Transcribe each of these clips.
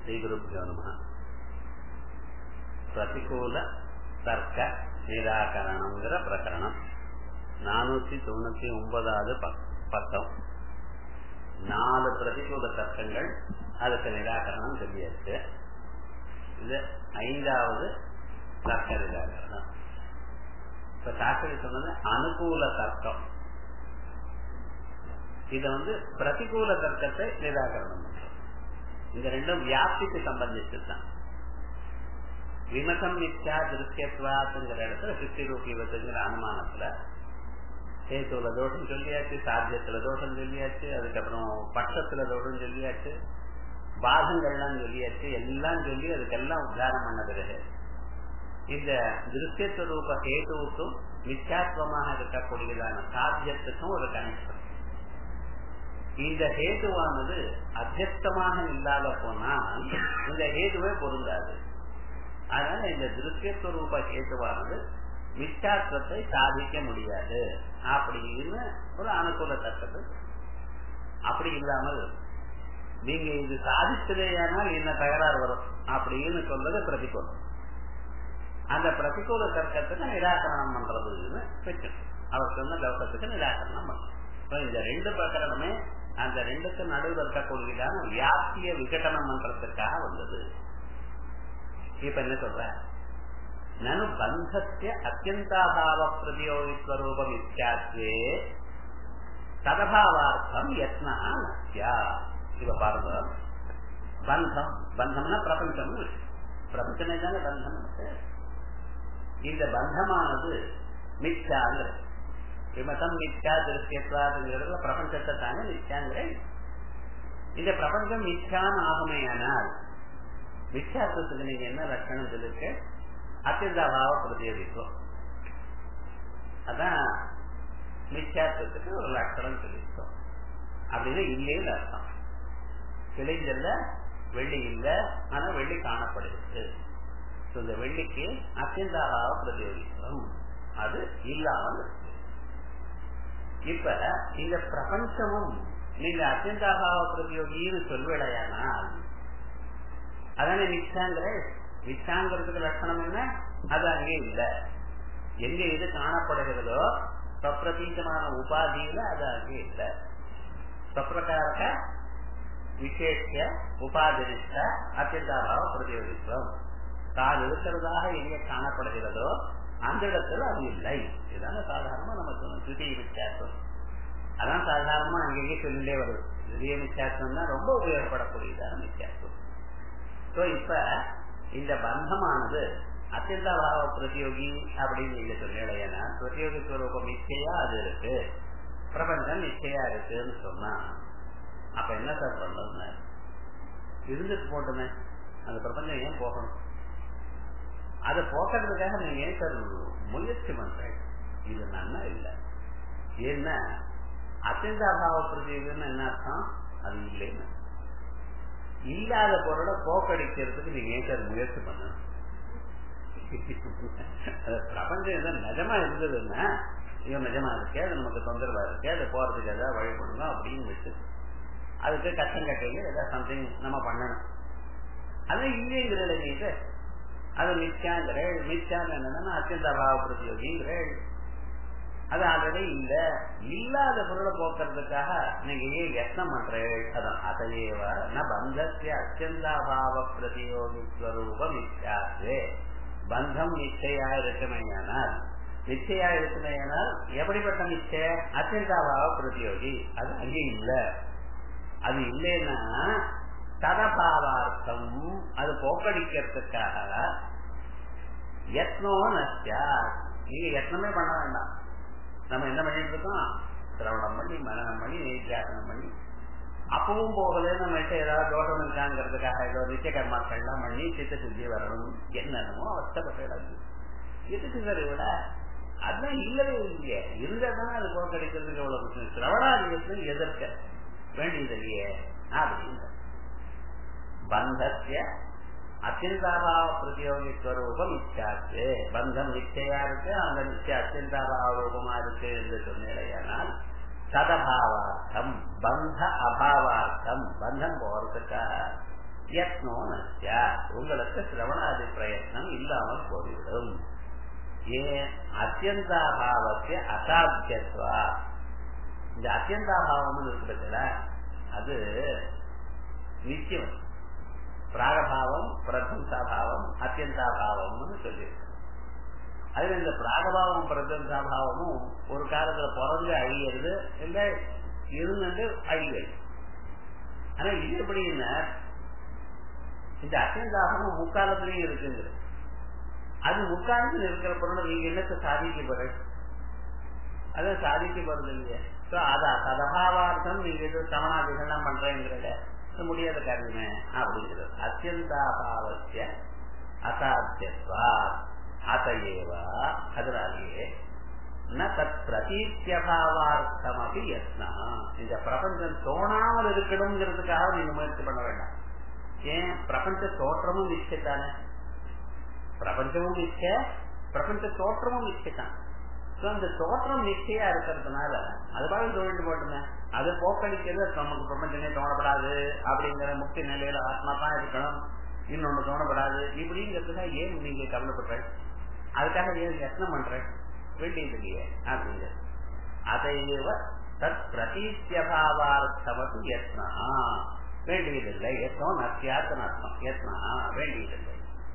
ஸ்ரீகுருப்பியோ நம பிரதிகூல தர்க்க நிராகரணங்கிற பிரகரணம் நானூத்தி தொண்ணூத்தி ஒன்பதாவது பக்கம் நாலு பிரதிகூல தர்க்கங்கள் அதுக்கு நிராகரணம் சொல்லியாச்சு இது ஐந்தாவது தர்க்க நிராகரணம் இப்ப சாஸ்திரி சொன்னது அனுகூல தர்க்கம் இத வந்து பிரதிகூல தர்க்கத்தை நிராகரணம் பண்றோம் இந்த ரெண்டும் வியாப்திக்கு சம்பந்திச்சுதான் விமசம் மிச்சா திருஷ்யத்வாத்துங்கிற இடத்துல சித்தி ரூபிவத்துங்கிற அனுமானத்துல சேத்துல தோஷம் சொல்லியாச்சு சாத்தியத்துல தோஷம் சொல்லியாச்சு அதுக்கப்புறம் பட்சத்துல தோஷம் சொல்லியாச்சு பாகங்கள்லாம் சொல்லியாச்சு எல்லாம் சொல்லி அதுக்கெல்லாம் உத்தாரம் பண்ண பிறகு இந்த திருஷ்யஸ்வரூப ஹேதுவுக்கும் மிச்சாத்வமாக இருக்கக்கூடியதான சாத்தியத்துக்கும் ஒரு கனெக்ஷன் இந்த ஹேதுவானது அத்தியஸ்தமாக இல்லாத போனால் இந்த ஹேதுவே பொருந்தாது அதனால இந்த திருஷ்யஸ்வரூப ஹேதுவானது மிச்சாத்வத்தை சாதிக்க முடியாது அப்படின்னு ஒரு அனுகூல தக்கது அப்படி இல்லாமல் நீங்க இது சாதிச்சதேயானால் என்ன தகராறு வரும் அப்படின்னு சொல்றது பிரதிகூலம் அந்த பிரதிகூல தர்க்கத்துக்கு நிராகரணம் பண்றதுன்னு வச்சு அவர் சொன்ன லோகத்துக்கு நிராகரணம் பண்ணும் இந்த ரெண்டு பிரகரணமே அந்த ரெண்டுக்கு நடுவில் இருக்கக்கூடியதான வியாப்திய விகடனம் பண்றதுக்காக வந்தது இப்ப என்ன சொல்ற நனு பந்தத்திய அத்தியந்தாபாவ பிரதியோகிஸ்வரூபம் இத்தியாத்வே ததபாவார்த்தம் யத்னா நஸ்யா இவ பாருங்க பந்தம் பந்தம்னா பிரபஞ்சம் பிரபஞ்சமே தானே பந்தம் இந்த பந்தமானது மிச்சாங்கிறது விமதம் மித்யா திருஷ்யத்வாதுங்கிறதுல பிரபஞ்சத்தை தானே மித்யாங்கிற இந்த பிரபஞ்சம் மித்யான் ஆகுமையானால் மித்யாத்துவத்துக்கு நீங்க என்ன லட்சணம் சொல்லிருக்கு அத்தியந்தாபாவ பிரதியோகிக்கும் அதான் மித்யாத்துவத்துக்கு ஒரு லட்சணம் சொல்லியிருக்கோம் அப்படின்னு இல்லைன்னு அர்த்தம் கிளைஞ்சல்ல வெள்ளி இல்ல ஆனா வெள்ளி காணப்படுகிறது இந்த வெள்ளிக்கு அத்தியந்தாபாவ பிரதியோகிக்கும் அது இல்லாமல் இருக்கு இப்ப இந்த பிரபஞ்சமும் நீங்க அத்தியந்தாபாவ பிரதியோகின்னு சொல்வேடையானால் அதானே மிச்சாங்கிற மிச்சாங்கிறதுக்கு லட்சணம் என்ன அது அங்கே இல்ல எங்க இது காணப்படுகிறதோ சப்பிரதீதமான உபாதியில அது அங்கே இல்ல சப்பிரகாரக விசேஷ உபாதிரிஷ்ட அத்தியந்தாபாவ பிரதியோகித்துவம் தான் இருக்கிறதாக எங்கே காணப்படுகிறதோ அந்த இடத்துல அது இல்லை இதுதானே சாதாரணமா நம்ம சொன்னோம் துதிய வித்தியாசம் அதான் சாதாரணமா அங்கேயே சொல்லிட்டே வருது துதிய வித்தியாசம் தான் ரொம்ப உபயோகப்படக்கூடியதான வித்தியாசம் ஸோ இப்ப இந்த பந்தமானது அத்தியந்தாபாவ பிரதியோகி அப்படின்னு நீங்க சொல்லலையா பிரதியோகி ஸ்வரூபம் நிச்சயா அது இருக்கு பிரபஞ்சம் நிச்சயா இருக்குன்னு சொன்னா அப்ப என்ன சார் பண்றது இருந்துட்டு போட்டுமே அந்த பிரபஞ்சம் ஏன் போகணும் அதை போக்குறதுக்காக நீங்க ஏன் சார் முயற்சி பண்றேன் இது நன்னா இல்லை ஏன்னா அத்தியந்தாபாவ பிரதியோகம்னு என்ன அர்த்தம் அது இல்லைன்னு இல்லாத பொருளை போக்கடிக்கிறதுக்கு நீங்க ஏன் சார் முயற்சி பண்ணணும் பிரபஞ்சம் எதாவது நிஜமா இருந்ததுன்னா இவன் நிஜமா இருக்கே அது நமக்கு தொந்தரவா இருக்கு அது போறதுக்கு ஏதாவது வழி பண்ணணும் அப்படின்னு வச்சு அதுக்கு கஷ்டம் கட்டையில ஏதாவது சம்திங் நம்ம பண்ணணும் அது இல்லைங்கிறத நீங்க அது மிச்சாங்கிற மிச்சாங்க என்னன்னா அத்தியந்த பாவ பிரதியோகிங்கிற அது ஆல்ரெடி இல்ல இல்லாத பொருளை போக்குறதுக்காக நீங்க ஏன் யத்னம் பண்றேன் அதான் அதையேவ ந பந்தத்திய அத்தியந்தாபாவ பிரதியோகி ஸ்வரூபம் நிச்சயாவே பந்தம் நிச்சயா இருக்குமையானால் நிச்சயா இருக்குமையானால் எப்படிப்பட்ட நிச்சய அத்தியந்தாபாவ பிரதியோகி அது அங்கே இல்ல அது இல்லைன்னா ததபாவார்த்தம் அது போக்கடிக்கிறதுக்காக யத்னோ நஷ்டா நீங்க யத்னமே பண்ண வேண்டாம் நம்ம என்ன பண்ணிட்டு இருக்கோம் சிரவணம் பண்ணி மனநம் பண்ணி நித்தியாசனம் பண்ணி அப்பவும் போகல நம்ம ஏதாவது தோஷம் இருக்காங்கிறதுக்காக ஏதோ நித்திய கர்மாக்கள்லாம் பண்ணி சித்த சுத்தி வரணும் என்னென்னமோ அவஸ்தப்பட்டு எதுக்கு சார் இவிட அதுதான் இல்லவே இல்லையே இருந்ததான் அது போக்கடிக்கிறதுக்கு எவ்வளவு சிரவணாதிகத்தை எதிர்க்க வேண்டியது இல்லையே அப்படின்னு பந்தத்திய அத்தியந்தாபாவ பிரதியோகி ஸ்வரூபம் இச்சாச்சு பந்தம் நிச்சயா இருக்கு அந்த நிச்சய அத்தியந்தாபாவ ரூபமா இருக்கு என்று சொன்னேனால் சதபாவார்த்தம் பந்த அபாவார்த்தம் பந்தம் போறதுக்காக யத்னோ நஸ்யா உங்களுக்கு சிரவணாதி பிரயத்னம் இல்லாமல் போய்விடும் ஏன் அத்தியந்தாபாவத்திய அசாத்தியத்வா இந்த அத்தியந்தாபாவம் இருக்கிறதுல அது நிச்சயம் பிராகபாவம் பிரதம்சாபாவம் அத்தியந்தாபாவம்னு சொல்லியிருக்கு அதுல இந்த பிராகபாவம் பிரதம்சாபாவமும் ஒரு காலத்துல பிறந்து அழியிறது இல்ல இருந்துட்டு அழிவது ஆனா இது எப்படின்னா இந்த அத்தியந்தாபாவம் முக்காலத்திலையும் இருக்குங்கிறது அது முக்காலத்தில் இருக்கிற பொருளை நீங்க என்னத்தை சாதிக்க போற அதை சாதிக்க போறது இல்லையா அதான் சதபாவார்த்தம் நீங்க இது சமணாதிகள்லாம் பண்றேங்கிறத முடியாத காரியமே அப்படிங்கிறது அத்தியந்தாபாவசிய அசாத்தியத்வா அதையேவா அதனாலேயே ந தத் பிரதீத்தியபாவார்த்தமபி யத்னா இந்த பிரபஞ்சம் தோணாமல் இருக்கணுங்கிறதுக்காக நீங்க முயற்சி பண்ண வேண்டாம் ஏன் பிரபஞ்ச தோற்றமும் நிச்சயத்தானே பிரபஞ்சமும் நிச்சய பிரபஞ்ச தோற்றமும் நிச்சயத்தான் அந்த தோற்றம் நிச்சயா இருக்கிறதுனால அது பாருங்க தொழில் போட்டுமே அது போக்கடிக்கிறது நமக்கு பிரபஞ்சமே தோணப்படாது அப்படிங்கிற முக்தி நிலையில ஆத்மா தான் இருக்கணும் இன்னொன்னு தோணப்படாது இப்படிங்கிறதுக்காக ஏன் நீங்க கவலைப்படுற அதுக்காக ஏன் யத்னம் பண்ற வேண்டியது இல்லையே அப்படிங்கிறது அதைவ தத் பிரதீத்தியபாவார்த்தமது யத்னா வேண்டியதில்லை யத்னம் நத்தியாத்தன அர்த்தம் யத்னா வேண்டியதில்லை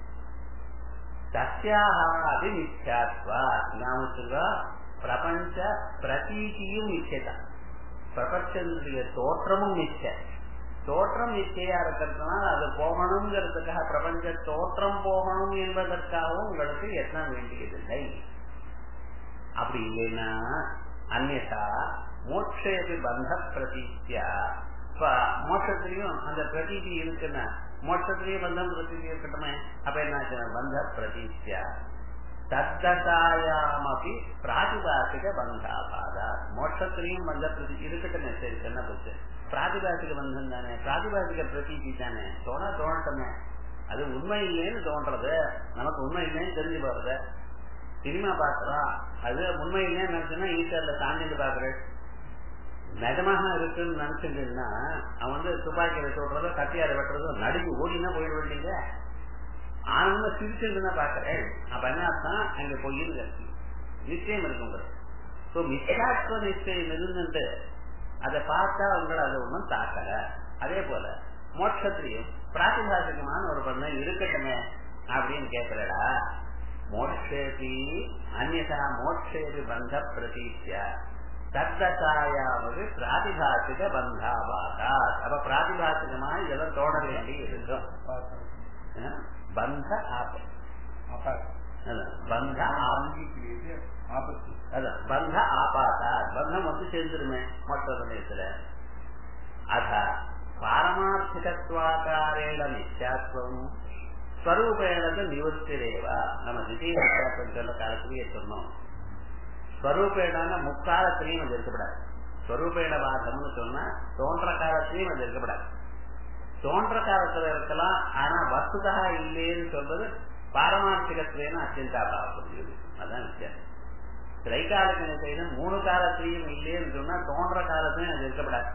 தஸ்யாஹாதி மித்யாத்வா ஞாபகத்துங்க பிரபஞ்ச பிரதீதியும் மிச்சதான் பிரபஞ்சனுடைய தோற்றமும் மிச்ச தோற்றம் நிச்சயா இருக்கிறதுனால அது போகணுங்கிறதுக்காக பிரபஞ்ச தோற்றம் போகணும் என்பதற்காகவும் உங்களுக்கு எத்தனை வேண்டியதில்லை அப்படி இல்லைன்னா அந்நா மோட்சேபி பந்த பிரதீத்தியா இப்ப மோட்சத்திலையும் அந்த பிரதீதி இருக்குன்னா மோட்சத்திலேயே பந்தம் பிரதீதி இருக்கட்டுமே அப்ப என்ன பந்த பிரதீத்தியா தத்ததாயாமபி பிராதிபாசிக பந்தாபாதா மோட்சத்திலையும் பந்த பிரதி இருக்கட்டுமே சரி என்ன போச்சு பிராதிபாசிக பந்தம் தானே பிராதிபாசிக பிரதீதி தானே தோண தோணட்டமே அது உண்மை இல்லைன்னு தோன்றது நமக்கு உண்மை இல்லைன்னு தெரிஞ்சு போறது சினிமா பாக்குறோம் அது உண்மை இல்லைன்னு நினைச்சுன்னா ஈஸ்வரில் தாண்டிட்டு பாக்குறேன் நிஜமாக இருக்குன்னு நினைச்சிருந்தீங்கன்னா அவன் வந்து துப்பாக்கியில சொல்றதோ கத்தியால வெட்டுறதோ நடுங்கி ஓடினா போயிட வேண்டியங்க ஆனந்தமா சிரிச்சிருந்தா பாக்குறேன் அப்ப என்ன அர்த்தம் அங்க பொய்யுங்க நிச்சயம் இருக்குங்க சோ மிச்சாத்வ நிச்சயம் இருந்துட்டு அதை பார்த்தா உங்களை அது ஒண்ணும் தாக்கல அதே போல மோட்சத்திலையும் பிராத்திபாசிகமான ஒரு பந்தம் இருக்கட்டுமே அப்படின்னு கேட்கிறடா மோட்சேபி அந்நா மோட்சேபி பந்த பிரதீத்தியா தத்ததாயாவது பிராதிபாசிக பந்தாபாதா அப்ப பிராதிபாசிகமா இதெல்லாம் தோட வேண்டி இருக்கும் பந்த ஆப பந்த அதான் பந்த ஆபாதா பந்தம் வந்து சேர்ந்துருமே மொத்த சமயத்துல அத பாரமார்த்திகத்வாகாரேட நித்யாத்வம் ஸ்வரூபேணது நிவர்த்திரேவா நம்ம திடீர் நித்யாத்வம் சொல்ல காலத்திலேயே சொன்னோம் ஸ்வரூபேடான முக்காலத்திலையும் அது இருக்கப்படாது ஸ்வரூபேட பாதம்னு சொன்னா தோன்ற காலத்திலையும் அது இருக்கப்படாது தோன்ற காலத்துல இருக்கலாம் ஆனா வசுதா இல்லைன்னு சொல்றது பாரமார்த்திகத்திலேன்னு அத்தியந்தா பாவப்படுகிறது அதான் வித்தியாசம் திரைக்காலத்தின செய்து மூணு காலத்திலையும் இல்லைன்னு சொன்னா தோன்ற காலத்திலையும் அது இருக்கப்படாது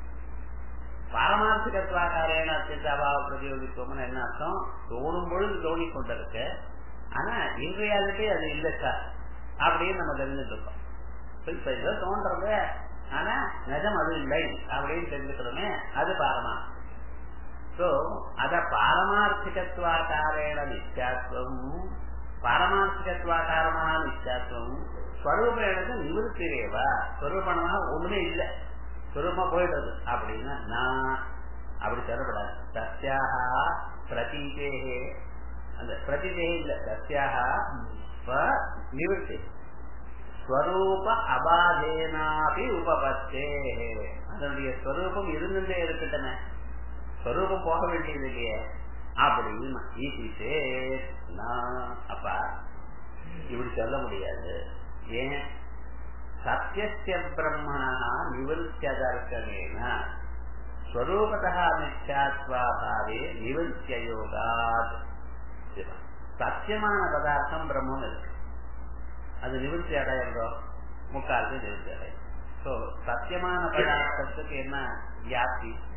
பாரமார்த்திகத்வாகாரேன அத்தியந்தாபாவ பிரதியோகித்துவம்னு என்ன அர்த்தம் தோணும் பொழுது தோணி கொண்டிருக்கு ஆனா இன் ரியாலிட்டி அது இல்லை சார் அப்படின்னு நம்ம தெரிஞ்சுட்டு இருக்கோம் இப்ப ஏதோ தோன்றது ஆனா நிஜம் அது இல்லை அப்படின்னு தெரிஞ்சுக்கிறோமே அது பாரமா சோ அத பாரமார்த்திகத்வாகாரேன நித்யாத்வம் பாரமார்த்திகத்வாகாரமான நித்யாத்வம் ஸ்வரூபேனது நிவர்த்திரேவா ஸ்வரூபணமா ஒண்ணுமே இல்லை ஸ்வரூபமா போயிடுறது அப்படின்னா நான் அப்படி சொல்லப்படாது சத்தியாக பிரதீதேகே அந்த பிரதிதேகே இல்ல சத்தியாக நிவர்த்தி ஸ்வரூப அபாதேனாபி உபபத்தே அதனுடைய ஸ்வரூபம் இருந்துட்டே இருக்கட்டமே ஸ்வரூபம் போக வேண்டியது இல்லையே அப்படின்னு ஈசிசே நான் அப்பா இப்படி சொல்ல முடியாது ஏன் சத்திய பிரம்மணா நிவர்த்தியதர்க்கமேன ஸ்வரூபதா மித்யாத்வாபாவே நிவர்த்திய யோகாத் சத்தியமான பதார்த்தம் பிரம்மம் இருக்கு அது நிவர்த்தி அடையிறதோ முக்காலுக்கு நிவர்த்தி அடையும் சோ சத்தியமான பதார்த்தத்துக்கு என்ன வியாப்தி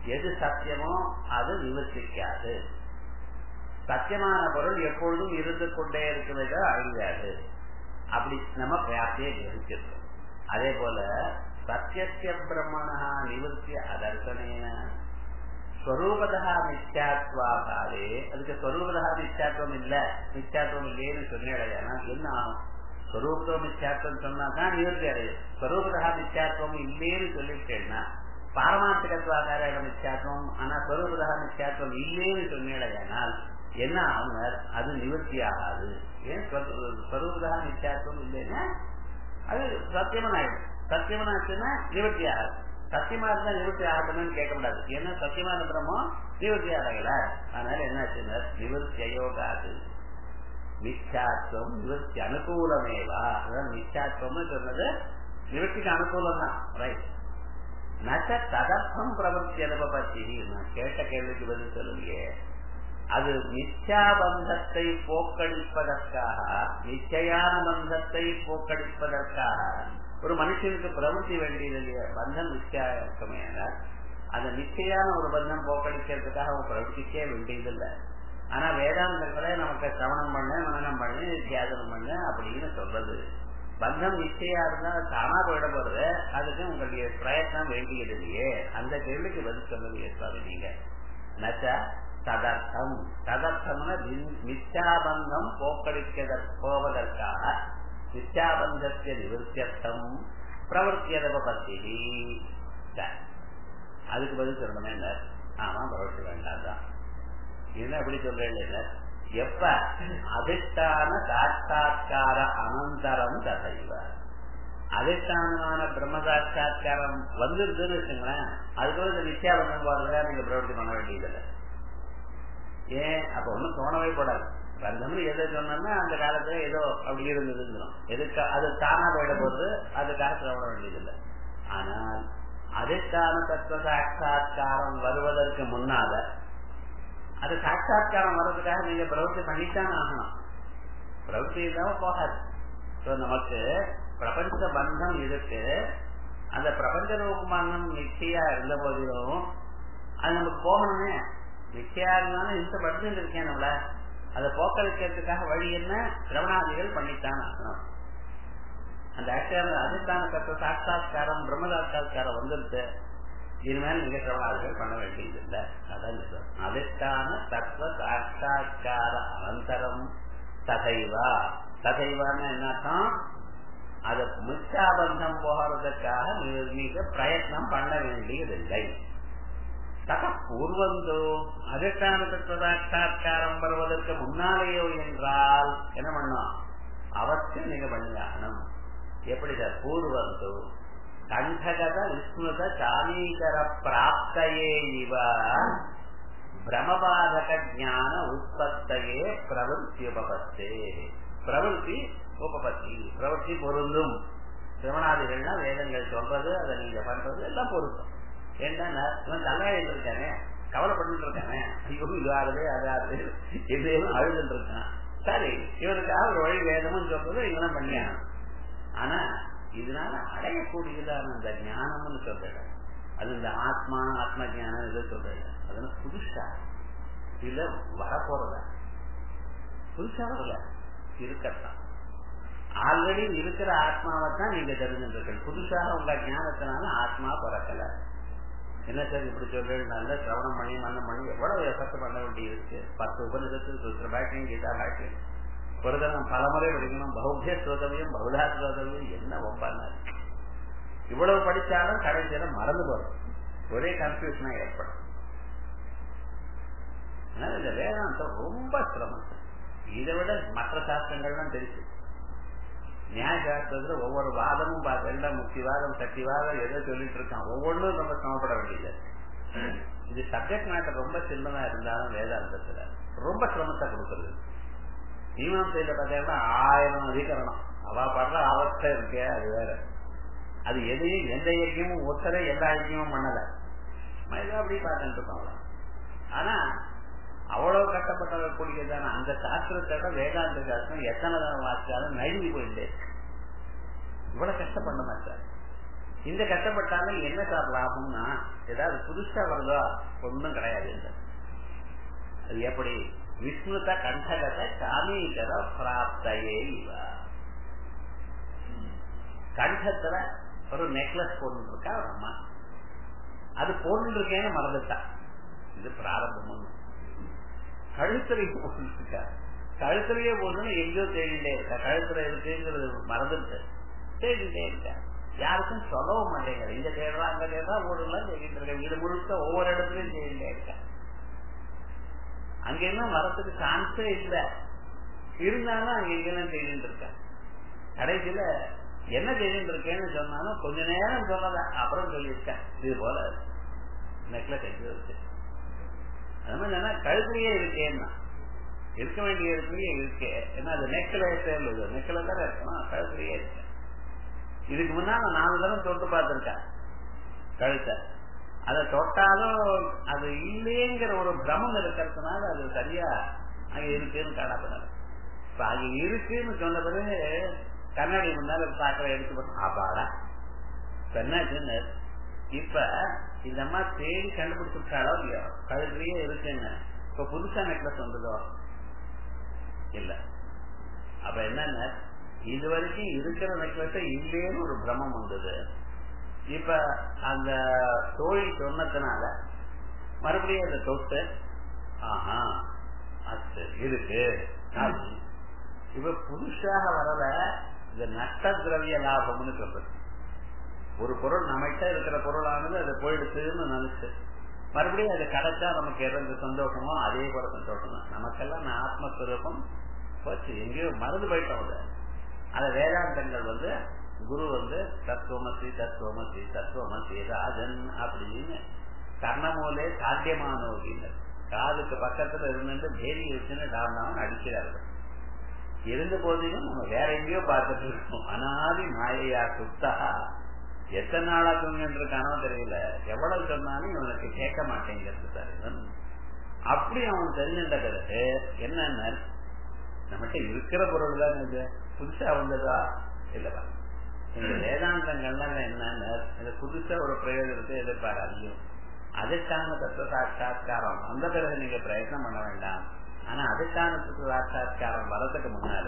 எது சத்தியமோ அது நிவர்த்திக்காது சத்தியமான பொருள் எப்பொழுதும் இருந்து கொண்டே இருக்கிறத அழியாது அப்படி நம்ம பிராப்தியை கிரகிச்சிருக்கோம் அதே போல சத்தியசிய பிரம்மணா நிவர்த்திய அதர்சனேன ஸ்வரூபதா மித்யாத்வாகாலே அதுக்கு ஸ்வரூபதா மித்யாத்துவம் இல்ல மித்யாத்துவம் இல்லையேன்னு சொன்னேடையானா என்ன ஆகும் ஸ்வரூபத்துவம் மித்யாத்துவம் சொன்னா தான் நிவர்த்தி அடையும் ஸ்வரூபதா மித்யாத்துவம் இல்லேன்னு சொல்லிட்டேன்னா பாரமார்த்திகத்வாகார மித்யாத்துவம் ஆனா ஸ்வரூபதா மித்யாத்துவம் இல்லேன்னு சொன்னேடையானால் என்ன ஆகுங்க அது நிவர்த்தி ஆகாது ஏன் ஸ்வரூபதா மித்யாத்துவம் இல்லைன்னா அது சத்தியமன் ஆயிடும் சத்தியமன் ஆச்சுன்னா நிவர்த்தி ஆகாது சத்தியமா இருந்தா நிவர்த்தி ஆகணும்னு கேட்க கூடாது ஏன்னா சத்தியமான பிரம்மம் நிவர்த்தி ஆகல அதனால என்னாச்சுன்னா நிவர்த்தி அயோகாது மிச்சாத்துவம் நிவர்த்தி அனுகூலமேவா அதான் மிச்சாத்துவம்னு சொன்னது நிவர்த்திக்கு அனுகூலம் தான் ரைட் நச்ச ததர்த்தம் பிரவர்த்தி அனுபவத்தி நான் கேட்ட கேள்விக்கு பதில் சொல்லுங்க அது மித்யாபந்தத்தை போக்கடிப்பதற்காக நிச்சயான பந்தத்தை போக்கடிப்பதற்காக ஒரு மனுஷனுக்கு பிரவൃத்தி வேண்டியது இல்லையா பந்தம் நிச்சயா இருக்குமே அந்த நிச்சயான ஒரு பந்தம் போக்கடிக்கிறதுக்காக அவன் பிரவர்த்திக்கே வேண்டியதில்லை ஆனா வேதாந்தங்களை நமக்கு சிரவணம் பண்ண மனநம் பண்ணு தியாகனம் பண்ணு அப்படின்னு சொல்றது பந்தம் நிச்சயா இருந்தா தானா போயிட போறது அதுக்கு உங்களுடைய பிரயத்னம் வேண்டியது இல்லையே அந்த கேள்விக்கு பதில் சொல்லுங்க சுவாமி நீங்க நச்சா ததர்த்தம் ததர்த்தம்னா மித்யாபந்தம் போக்கடிக்க போவதற்காக மித்யாபந்தத்திய நிவர்த்தியர்த்தம் பிரவர்த்தியதவ பத்தி அதுக்கு பதில் சொல்லணுமே இல்ல ஆமா பிரவர்த்தி வேண்டாம் என்ன எப்படி சொல்றேன் இல்ல எப்ப அதிஷ்டான சாட்சா்கார அனந்தரம் தசைவ அதிஷ்டானமான பிரம்ம சாட்சா்காரம் வந்துருதுன்னு வச்சுங்களேன் அதுக்கு இந்த நித்யாபந்தம் போறதுக்காக நீங்க பிரவர்த்தி பண்ண வேண்டியதில்லை ஏன் அப்ப ஒண்ணும் தோணவே கூடாது பந்தம்னு எதை சொன்னோம்னா அந்த காலத்துல ஏதோ அப்படி இருந்ததுங்கிறோம் எதுக்கு அது தானா போயிட போது அதுக்காக சிரவண வேண்டியதில்லை ஆனால் அதிஷ்டான தத்துவ சாட்சா்காரம் வருவதற்கு முன்னால அது சாட்சா்காரம் வர்றதுக்காக நீங்க பிரவர்த்தி பண்ணித்தான் ஆகணும் பிரவர்த்தி இல்லாம போகாது நமக்கு பிரபஞ்ச பந்தம் இருக்கு அந்த பிரபஞ்ச ரூபமானம் நிச்சயா இருந்த போதிலும் அது நமக்கு போகணுமே நிச்சயா இருந்தாலும் இந்த படுத்து இருக்கேன் நம்மள அதை போக்களிக்கிறதுக்காக வழி என்ன சிரவணாதிகள் பண்ணித்தான் ஆகணும் அந்த அதிஷ்டான தத்துவ சாட்சா்காரம் பிரம்ம சாட்சா்காரம் வந்துருச்சு இனிமேல் நீங்க சிரவணாதிகள் பண்ண வேண்டியது இல்லை அதான் அதிஷ்டான தத்துவ சாட்சா்கார அனந்தரம் ததைவா ததைவான்னு என்னத்தான் அது மிச்சாபந்தம் போகிறதுக்காக நீங்க பிரயத்னம் பண்ண வேண்டியதில்லை தக பூர்வந்தோ அதிஷ்டான தத்துவதாட்சா்காரம் வருவதற்கு முன்னாலேயோ என்றால் என்ன பண்ணும் அவசியம் நீங்க பண்ணியாகணும் எப்படி சார் பூர்வந்தோ கண்டகத விஸ்மிருத சாமீகர பிராப்தையே இவ பிரமபாதக ஞான உற்பத்தையே பிரவருத்தி உபபத்தே பிரவருத்தி உபபத்தி பிரவருத்தி பொருந்தும் சிரவணாதிகள்னா வேதங்கள் சொல்றது அதை நீங்க பண்றது எல்லாம் பொருந்தும் ஏன்னா இவன் தலையாயிட்டு இருக்கானே கவலைப்பட்டு இருக்கானே ஐயோ இது ஆறுது அது ஆறுது எதையும் அழுதுட்டு இருக்கான் சரி இவனுக்காக ஒரு வழி வேதமும் சொல்றது இவனும் பண்ணியான் ஆனா இதனால அடையக்கூடியதான அந்த ஞானம்னு சொல்றேன் அது இந்த ஆத்மா ஆத்ம ஜானம் இதை சொல்றேன் அது புதுசா இல்ல வரப்போறத புதுசா வரல இருக்கத்தான் ஆல்ரெடி இருக்கிற ஆத்மாவை தான் நீங்க தெரிஞ்சிருக்கீங்க புதுசாக உங்க ஞானத்தினால ஆத்மா பிறக்கல என்ன சார் இப்படி சொல்றேன் நல்ல சிரவணம் பண்ணி மன்னம் பண்ணி எவ்வளவு எஃபர்ட் பண்ண வேண்டியிருக்கு பத்து உபநிஷத்து சுத்திர பாக்கியம் கீதா பாக்கியம் ஒரு தரம் பலமுறை படிக்கணும் பௌத்திய ஸ்ரோதவியம் பௌதா ஸ்ரோதவியம் என்ன ஒப்பான இவ்வளவு படிச்சாலும் கடைசியில மறந்து போறோம் ஒரே கன்ஃபியூஷனா ஏற்படும் அதனால இந்த வேதாந்தம் ரொம்ப சிரமம் இதை விட மற்ற சாஸ்திரங்கள்லாம் தெரிச்சு நியாய சாஸ்திரத்துல ஒவ்வொரு வாதமும் பார்த்தா முக்கியவாதம் சக்திவாதம் எதோ சொல்லிட்டு இருக்கான் ஒவ்வொன்றும் ரொம்ப சமப்பட வேண்டியது இது சப்ஜெக்ட் மேட்டர் ரொம்ப சின்னதா இருந்தாலும் வேதாந்தத்துல ரொம்ப சிரமத்தை கொடுக்குறது மீமாசையில பார்த்தீங்கன்னா ஆயிரம் அதிகரணம் அவ படுற அவஸ்தை இருக்கே அது வேற அது எதையும் எந்த இயக்கியமும் ஒத்தரை எந்த ஐக்கியமும் பண்ணல ஏதோ அப்படி பார்த்துட்டு இருக்கோம் ஆனா அவ்வளவு கஷ்டப்பட்டக்கூடியதான அந்த சாஸ்திரத்தோட வேதாந்த சாஸ்திரம் எத்தனை தடவை வாசிச்சாலும் நழுவி போயிட்டே இவ்வளவு கஷ்டப்பட மாட்டார் இந்த கஷ்டப்பட்டாலும் என்ன சார் லாபம்னா ஏதாவது புதுசா வருதோ ஒன்றும் கிடையாது அது எப்படி விஷ்ணுத கண்டகத காமீகர பிராப்தையே இவ கண்டத்துல ஒரு நெக்லஸ் போட்டு இருக்கா ஒரு அம்மா அது போட்டு இருக்கேன்னு மறந்துட்டா இது பிராரம்பம் கழுத்துறை போட்டு இருக்கா கழுத்துறையே போடணும்னு எங்கேயோ தேடிட்டே இருக்கா கழுத்துல இருக்குங்கிறது மறந்துட்டு தேடிட்டே இருக்கா யாருக்கும் சொல்லவும் மாட்டேங்குது இங்க தேடுறா அங்க தேடுறா ஓடுலாம் தேடிட்டு இருக்கா வீடு முழுக்க ஒவ்வொரு இடத்துலயும் தேடிட்டே இருக்கா அங்க என்ன மரத்துக்கு சான்ஸே இல்ல இருந்தாலும் அங்க எங்கெல்லாம் தேடிட்டு இருக்கா கடைசியில என்ன தேடிட்டு இருக்கேன்னு சொன்னாலும் கொஞ்ச நேரம் சொல்லல அப்புறம் சொல்லியிருக்கேன் இது போல நெக்லஸ் எங்க இருக்கு அது மாதிரி என்ன கழுத்துலயே இருக்கேன்னா இருக்க வேண்டிய இடத்துலயே இருக்கு ஏன்னா அது நெக்கில சேர்ந்தது நெக்கில தானே இருக்கணும் கழுத்துலயே இருக்கு இதுக்கு முன்னால நாலு தடவை தொட்டு பார்த்திருக்கேன் கழுத்தை அதை தொட்டாலும் அது இல்லைங்கிற ஒரு பிரமம் இருக்கிறதுனால அது சரியா அங்க இருக்குன்னு காணப்படாது இப்ப அங்க இருக்குன்னு சொன்ன பிறகு கண்ணாடி முன்னால பாக்கிற எடுத்து ஆபாடா இப்ப என்னாச்சுன்னு இப்ப இந்த அம்மா தேடி கண்டுபிடிச்சுட்டாலோ இல்லையோ கழுத்துலயே இருக்குன்னு இப்ப புதுசா நெக்லஸ் வந்ததோ இல்ல அப்ப என்னன்னா இது வரைக்கும் இருக்கிற நெக்லஸ் இல்லேன்னு ஒரு பிரமம் வந்தது இப்ப அந்த தோழி சொன்னதுனால மறுபடியும் அதை தொட்டு ஆஹா அது இருக்கு இப்ப புதுசாக வரல இந்த நஷ்ட திரவிய லாபம்னு சொல்றது ஒரு பொருள் நம்மகிட்ட இருக்கிற பொருளானது அது போயிடுச்சுன்னு நினைச்சு மறுபடியும் அது கிடைச்சா நமக்கு இறந்த சந்தோஷமோ அதே போல சந்தோஷம் தான் நமக்கெல்லாம் ஆத்மஸ்வரூபம் போச்சு எங்கேயோ மறந்து போயிட்டோம் அதை வேதாந்தங்கள் வந்து குரு வந்து தத்துவமசி தத்துவமசி தத்துவமசி ராஜன் அப்படின்னு கர்ணமூலே சாத்தியமானோகின்னு காதுக்கு பக்கத்துல இருந்து தேவி வச்சுன்னு டாண்டாவும் அடிக்கிறார்கள் இருந்த போதிலும் நம்ம வேற எங்கேயோ பார்த்துட்டு இருக்கோம் அனாதி மாயையா சுத்தா எத்தனை நாளா தூங்கிட்டு இருக்கானோ தெரியல எவ்வளவு சொன்னாலும் இவனுக்கு கேட்க மாட்டேங்கிறது சார் இவன் அப்படி அவன் தெரிஞ்சின்ற பிறகு என்னன்னா நம்மகிட்ட இருக்கிற பொருள் தான் இது புதுசா வந்ததா இல்லவா இந்த வேதாந்தங்கள்லாம் என்னன்னு இது புதுசா ஒரு பிரயோஜனத்தை எதிர்பாராதியும் அதுக்கான தத்துவ சாட்சா்காரம் அந்த பிறகு நீங்க பிரயத்னம் பண்ண வேண்டாம் ஆனா அதுக்கான தத்துவ சாட்சா்காரம் வரதுக்கு முன்னால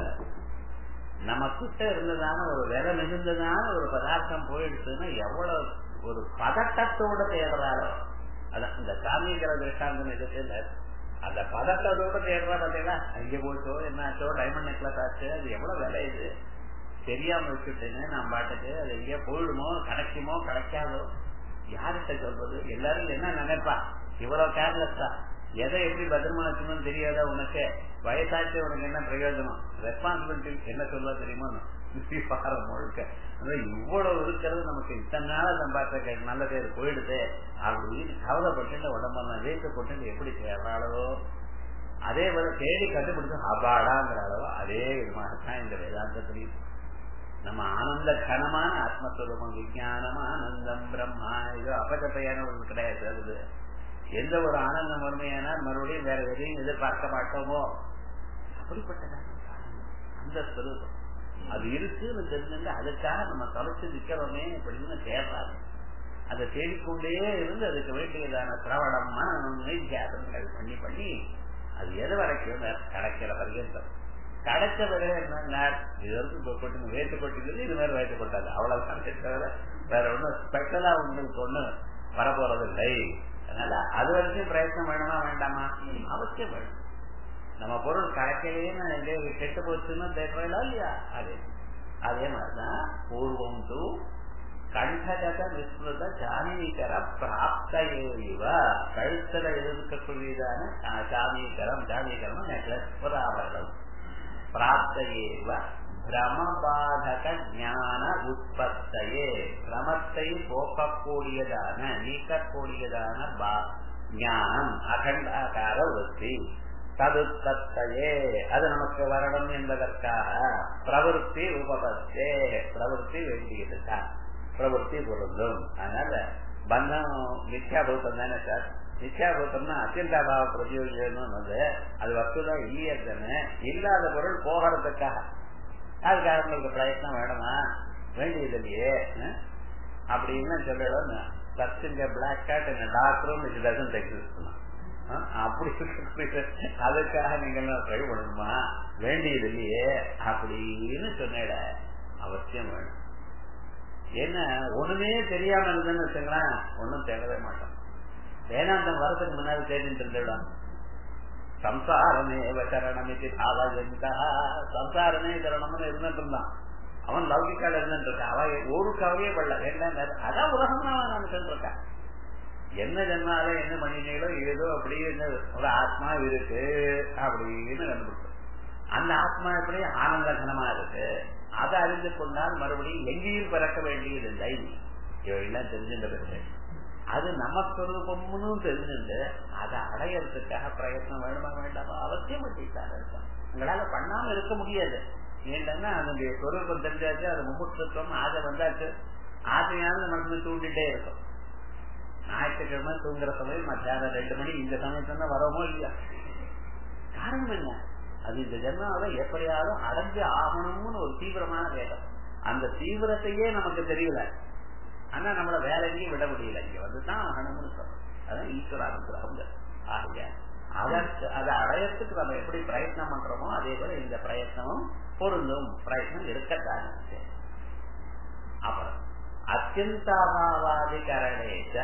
நம்ம கிட்ட இருந்ததான ஒரு விலை மிகுந்ததான ஒரு பதார்த்தம் போயிடுச்சுன்னா எவ்வளவு ஒரு பதட்டத்தோட தேடுறாரோ அதான் இந்த சாமிங்கிற திருஷ்டாந்தம் எதுக்கு அந்த பதட்டத்தோட தேடுறா பாத்தீங்களா அங்கே போச்சோ என்னாச்சோ டைமண்ட் நெக்லஸ் ஆச்சு அது எவ்வளவு விலை இது தெரியாம வச்சுட்டேன்னு நான் பாட்டுக்கு அது எங்கேயோ போயிடுமோ கிடைக்குமோ கிடைக்காதோ யார்கிட்ட சொல்றது எல்லாரும் என்ன நினைப்பா இவ்வளவு கேர்லெஸ்ஸா எதை எப்படி பத்திரமா வச்சுக்கணும்னு தெரியாதா உனக்கு வயசாச்சு உனக்கு என்ன பிரயோஜனம் ரெஸ்பான்சிபிலிட்டி என்ன சொல்ல தெரியுமா பாரம் முழுக்க இவ்வளவு இருக்கிறது நமக்கு இத்தனை நாள் சம்பாத்த நல்ல பேர் போயிடுது அப்படின்னு கவலைப்பட்டு உடம்பெல்லாம் வேக்கப்பட்டு எப்படி சேர்றாளோ அதே போல தேடி கண்டுபிடிச்சு அபாடாங்கிற அளவோ அதே விதமாகத்தான் இந்த வேதாந்தத்திலையும் நம்ம ஆனந்த கனமான ஆத்மஸ்வரூபம் விஜயானம் ஆனந்தம் பிரம்மா இது அபகத்தையான ஒரு கிடையாது அது எந்த ஒரு ஆனந்தம் வறுமையானால் மறுபடியும் வேற எதையும் எதிர்பார்க்க மாட்டோமோ அப்படிப்பட்டதான அந்த ஸ்வரூபம் அது இருக்குன்னு தெரிஞ்சுங்க அதுக்காக நம்ம தொலைச்சு நிக்கிறோமே அப்படின்னு தேடுறாங்க அதை தேடிக்கொண்டே இருந்து அதுக்கு வேண்டியதான சிரவணம் தியாகங்கள் பண்ணி பண்ணி அது எது வரைக்கும் கிடைக்கிற பர்யந்தம் கிடைச்ச பிறகு என்ன இது வரைக்கும் கொட்டு வேட்டு கொட்டிக்கிறது இது மாதிரி வேட்டு கொட்டாது அவ்வளவுதான் தவிர வேற ஒண்ணும் ஸ்பெஷலா உங்களுக்கு ஒண்ணு வரப்போறது இல்லை அதனால அது வரைக்கும் பிரயத்னம் வேணுமா வேண்டாமா அவசியம் வேணும் நம்ம பொருள் கிடைக்கலையே கெட்டு போச்சுன்னு தேடுறா இல்லையா அதே அதே மாதிரிதான் பூர்வம் து கண்டகத விஸ்மிருத ஜாமீகர பிராப்தையேவ கழுத்துல இருக்கக்கூடியதான ஜாமீகரம் ஜாமீகரம் நெக்லஸ் ஒரு ஆபரணம் பிராப்தையேவ பிரமபாதக ஞான உற்பத்தையே பிரமத்தை போக்கக்கூடியதான நீக்கக்கூடியதான ஞானம் அகண்டாகார விருத்தி ததுத்தத்தையே அது நமக்கு வரணும் என்பதற்காக பிரவருத்தி உபபத்தே பிரவருத்தி வேண்டியதுதான் பிரவருத்தி பொருந்தும் அதனால பந்தம் மித்யாபூத்தம் தானே சார் நித்யாபூத்தம்னா அத்தியந்தாபாவ பிரதியோகின்னு வந்து அது வஸ்துதான் இல்லையே தானே இல்லாத பொருள் போகிறதுக்காக அதுக்காக உங்களுக்கு பிரயத்னம் வேணுமா வேண்டியது இல்லையே அப்படின்னு சொல்லணும் சர்ச் இந்த பிளாக் கேட் இந்த dark room it doesn't exist அப்படி அதுக்காக நீங்க எல்லாம் ட்ரை பண்ணணுமா வேண்டியது இல்லையே அப்படின்னு சொன்னேட அவசியம் வேணும் என்ன ஒண்ணுமே தெரியாம இருந்தேன்னு வச்சுங்களேன் ஒண்ணும் தேடவே மாட்டோம் வேதாந்தம் வரதுக்கு முன்னாடி தேடிட்டு இருந்துவிடும் சம்சாரமே சரணமிக்கு பாவஜந்தா சம்சாரமே சரணம்னு இருந்துட்டு இருந்தான் அவன் லௌகிக்கால இருந்துட்டு இருக்கான் அவன் ஒரு கவலையே படல வேண்டாம் அதான் உலகம் அவன் நினைச்சுட்டு இருக்கான் என்ன ஜென்மால என்ன மணிநீளோ ஏதோ அப்படியே ஒரு ஆத்மா இருக்கு அப்படின்னு கண்டுபிடிச்சோம் அந்த ஆத்மா எப்படி ஆனந்த கனமா இருக்கு அதை அறிந்து கொண்டால் மறுபடியும் எங்கேயும் பிறக்க வேண்டியதில்லை இவையெல்லாம் தெரிஞ்சுட்டு அது நமஸ்வரூபம்னு தெரிஞ்சுட்டு அதை அடையறதுக்காக பிரயத்னம் வேணுமா வேண்டாமா அவசியம் பண்ணிட்டாங்க இருக்கும் உங்களால பண்ணாம இருக்க முடியாது ஏன்னா அதனுடைய சொரூபம் தெரிஞ்சாச்சு அது முகூர்த்தம் ஆசை வந்தாச்சு ஆசையானது மனசுல தூண்டிட்டே இருக்கும் ஞாயிற்றுக்கிழமை தூங்குற சமயம் மத்தியானம் ரெண்டு மணி இந்த சமயத்துல தான் வரோமோ இல்லையா காரணம் என்ன அது இந்த ஜென்மாவில எப்படியாவது அடைஞ்சு ஆகணும்னு ஒரு தீவிரமான வேகம் அந்த தீவிரத்தையே நமக்கு தெரியல ஆனா நம்மள வேற எங்கேயும் விட முடியல இங்க வந்துதான் ஆகணும்னு சொல்றோம் அதான் ஈஸ்வர அனுகிரகம் ஆகிய அதற்கு அதை அடையறதுக்கு நம்ம எப்படி பிரயத்னம் பண்றோமோ அதே போல இந்த பிரயத்னமும் பொருந்தும் பிரயத்னம் இருக்கத்தான் அப்புறம் அத்தியந்தாபாவாதிகரணேச்ச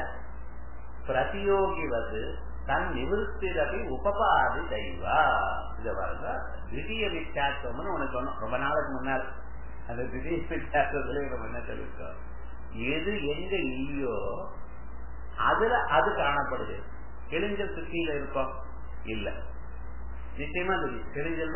பிரதியோகிவது தன் நிவர்த்திரபி உபபாதி தெய்வா இத பாருங்க திடீய மிச்சாத்துவம்னு உனக்கு சொன்னோம் ரொம்ப நாளுக்கு முன்னாள் அந்த திடீய மிச்சாத்துவத்துல நம்ம என்ன தெரிவித்தோம் எது எங்க இல்லையோ அதுல அது காணப்படுது கிழிஞ்சல் சுத்தியில இருக்கோம் இல்ல நிச்சயமா தெரியும் கிழிஞ்சல்ல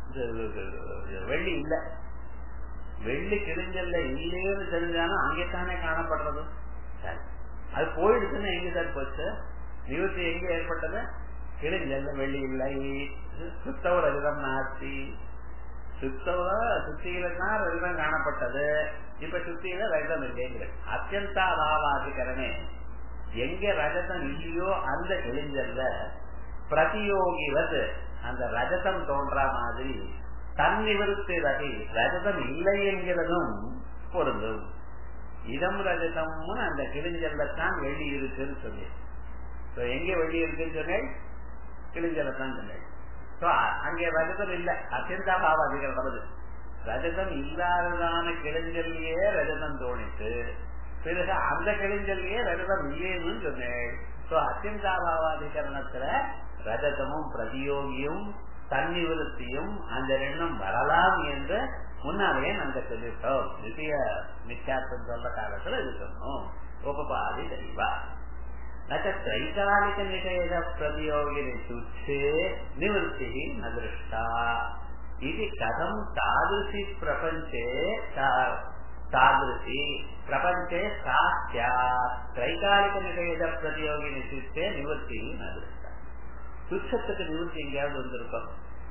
வெள்ளி இல்ல வெள்ளி கிழிஞ்சல்ல இல்லையோன்னு தெரிஞ்சாலும் அங்கேத்தானே காணப்படுறது சரி அது போயிடுச்சுன்னா எங்க சார் போச்சு நிவர்த்தி எங்க ஏற்பட்டது கிழிஞ்சல்ல வெள்ளி இல்லை சுத்தவ ரஜிதம் நாஸ்தி சுத்தவ சுத்தியில தான் ரஜிதம் காணப்பட்டது இப்ப சுத்தியில ரஜதம் இல்லைங்கிறது அத்தியந்தாபாவாதிகரணே எங்க ரஜதம் இல்லையோ அந்த கிழிஞ்சல்ல பிரதியோகிவது அந்த ரஜதம் தோன்றா மாதிரி தன் நிவர்த்தி ரதி ரஜதம் இல்லை என்கிறதும் பொருந்தும் இதம் ரஜதம்னு அந்த கிழிஞ்சல்ல தான் வெள்ளி இருக்குன்னு சொல்லி எங்க வெள்ளி இருக்குன்னு சொன்னேன் கிழிஞ்சல தான் சொன்னேன் அங்கே ரஜதம் இல்ல அத்தியந்தா பாவாதிகள் வருது ரஜதம் இல்லாததான கிழிஞ்சல்லையே ரஜதம் தோணித்து பிறகு அந்த கிழிஞ்சல்லையே ரஜதம் இல்லைன்னு சொன்னேன் அத்தியந்தாபாவாதிகரணத்துல ரஜதமும் பிரதியோகியும் தன்னிவருத்தியும் அந்த ரெண்டும் வரலாம் என்று முன்னாலேயே நாங்க சொல்லிட்டோம் திவ்ய மிச்சார்த்தம் சொல்ற காலத்துல இது சொன்னோம் உபபாதி தெளிவா त्रैकालिक निषेध प्रतियोगिनि तुच्छे निवृत्ति न दृष्टा इति कथं तादृशी प्रपञ्चे तादृशी प्रपञ्चे सा स्यात् त्रैकालिक निषेध प्रतियोगिनि तुच्छे निवृत्ति न दृष्टा துச்சத்துக்கு நிவர்த்தி எங்கேயாவது வந்திருக்கோம்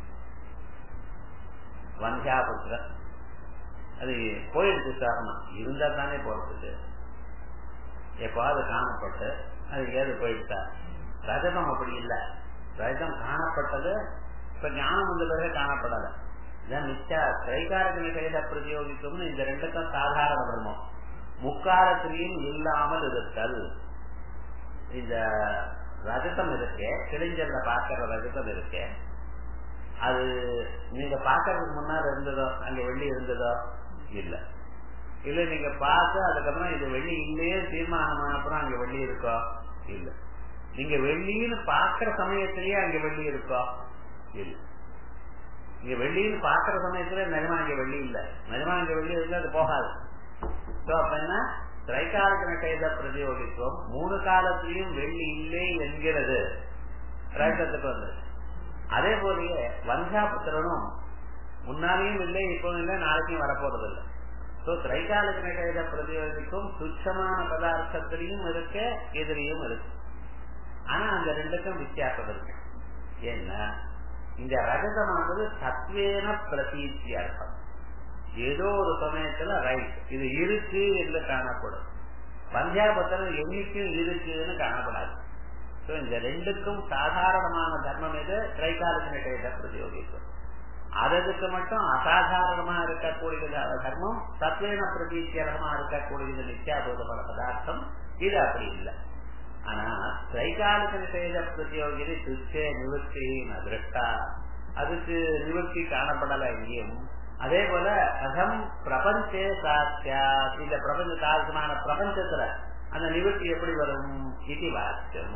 வந்தியாபுத்திர அது போயிடுச்சு சாரணம் இருந்தா தானே போறதுக்கு எப்பாவது காணப்பட்டு அது ஏது போயிடுச்சா ரஜதம் அப்படி இல்லை ரஜதம் காணப்பட்டது இப்ப ஞானம் வந்த பிறகு காணப்படல இதான் மிச்சா திரைகாரக நிகழ்ந்த பிரதியோகிக்கும்னு இந்த ரெண்டுக்கும் சாதாரண தர்மம் முக்காலத்திலையும் இல்லாமல் இருத்தல் இந்த ரஜதம் இருக்கு கிழிஞ்சல்ல பாக்குற ரஜதம் இருக்கு அது நீங்க பாக்குறதுக்கு முன்னாடி இருந்ததோ அங்க வெள்ளி இருந்ததோ இல்ல இல்ல நீங்க பார்த்து அதுக்கப்புறம் இது வெள்ளி இல்லையே தீர்மானம் அப்புறம் அங்க வெள்ளி இருக்கோ இல்ல நீங்க வெள்ளின்னு பாக்குற சமயத்திலேயே அங்க வெள்ளி இருக்கோ இல்ல நீங்க வெள்ளின்னு பாக்குற சமயத்துல நிஜமா அங்க வெள்ளி இல்ல நிஜமா அங்க வெள்ளி இருந்தா அது போகாது அப்ப என்ன திரைக்காலத்தின கைத பிரதியோகித்துவம் மூணு காலத்திலையும் வெள்ளி இல்லை என்கிறது ரேட்டத்துக்கு வந்து அதே போலயே வஞ்சாபுத்திரனும் முன்னாலேயும் இல்லை இப்பவும் இல்லை நாளைக்கும் வரப்போறது இல்லை சோ திரைக்காலத்தின கைத பிரதியோகிக்கும் துச்சமான பதார்த்தத்திலையும் இருக்கு எதிரியும் இருக்கு ஆனா அந்த ரெண்டுக்கும் வித்தியாசம் இருக்கு ஏன்னா இந்த ரஜதமானது சத்வேன பிரதீத்தி அர்த்தம் ஏதோ ஒரு சமயத்துல ரைட் இது இருக்கு என்று காணப்படும் பஞ்சாபத்திரம் என்னைக்கும் இருக்குன்னு காணப்படாது இந்த ரெண்டுக்கும் சாதாரணமான தர்மம் எது திரைகாலத்தின கைத பிரதியோகிக்கும் அதற்கு மட்டும் அசாதாரணமா இருக்கக்கூடியது தர்மம் சத்வேன பிரதீத்தியரகமா இருக்கக்கூடியது நித்யாபூத பல பதார்த்தம் இது அப்படி இல்லை ஆனா தைகாலிக நிஷேத பிரதியோகிதை துச்சே நிவர்த்தி திருஷ்டா அதுக்கு நிவர்த்தி காணப்படல எங்கேயும் அதே போல அகம் பிரபஞ்சே சாத்தியா இந்த பிரபஞ்ச சாதகமான பிரபஞ்சத்துல அந்த நிவர்த்தி எப்படி வரும் இது வாக்கியம்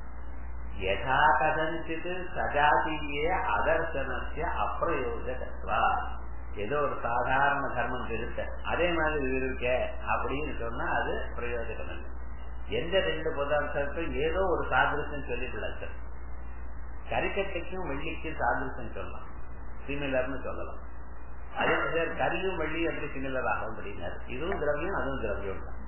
யதா கதஞ்சித் சஜாதீய அதர்சனத்திய அப்பிரயோஜகத்வா ஏதோ ஒரு சாதாரண தர்மம் இருக்க அதே மாதிரி இருக்க அப்படின்னு சொன்னா அது பிரயோஜகம் இல்லை எந்த ரெண்டு பதார்த்தத்துக்கும் ஏதோ ஒரு சாதிருஷம் சொல்லிவிடல கரிக்கட்டைக்கும் வெள்ளிக்கும் சாதிருஷம் சொல்லலாம் சிமிலர்னு சொல்லலாம் அதே சார் கரியும் வெள்ளி அப்படி சிமிலர் ஆகும் அப்படின்னாரு இதுவும் திரவியம் அதுவும் திரவியம் தான்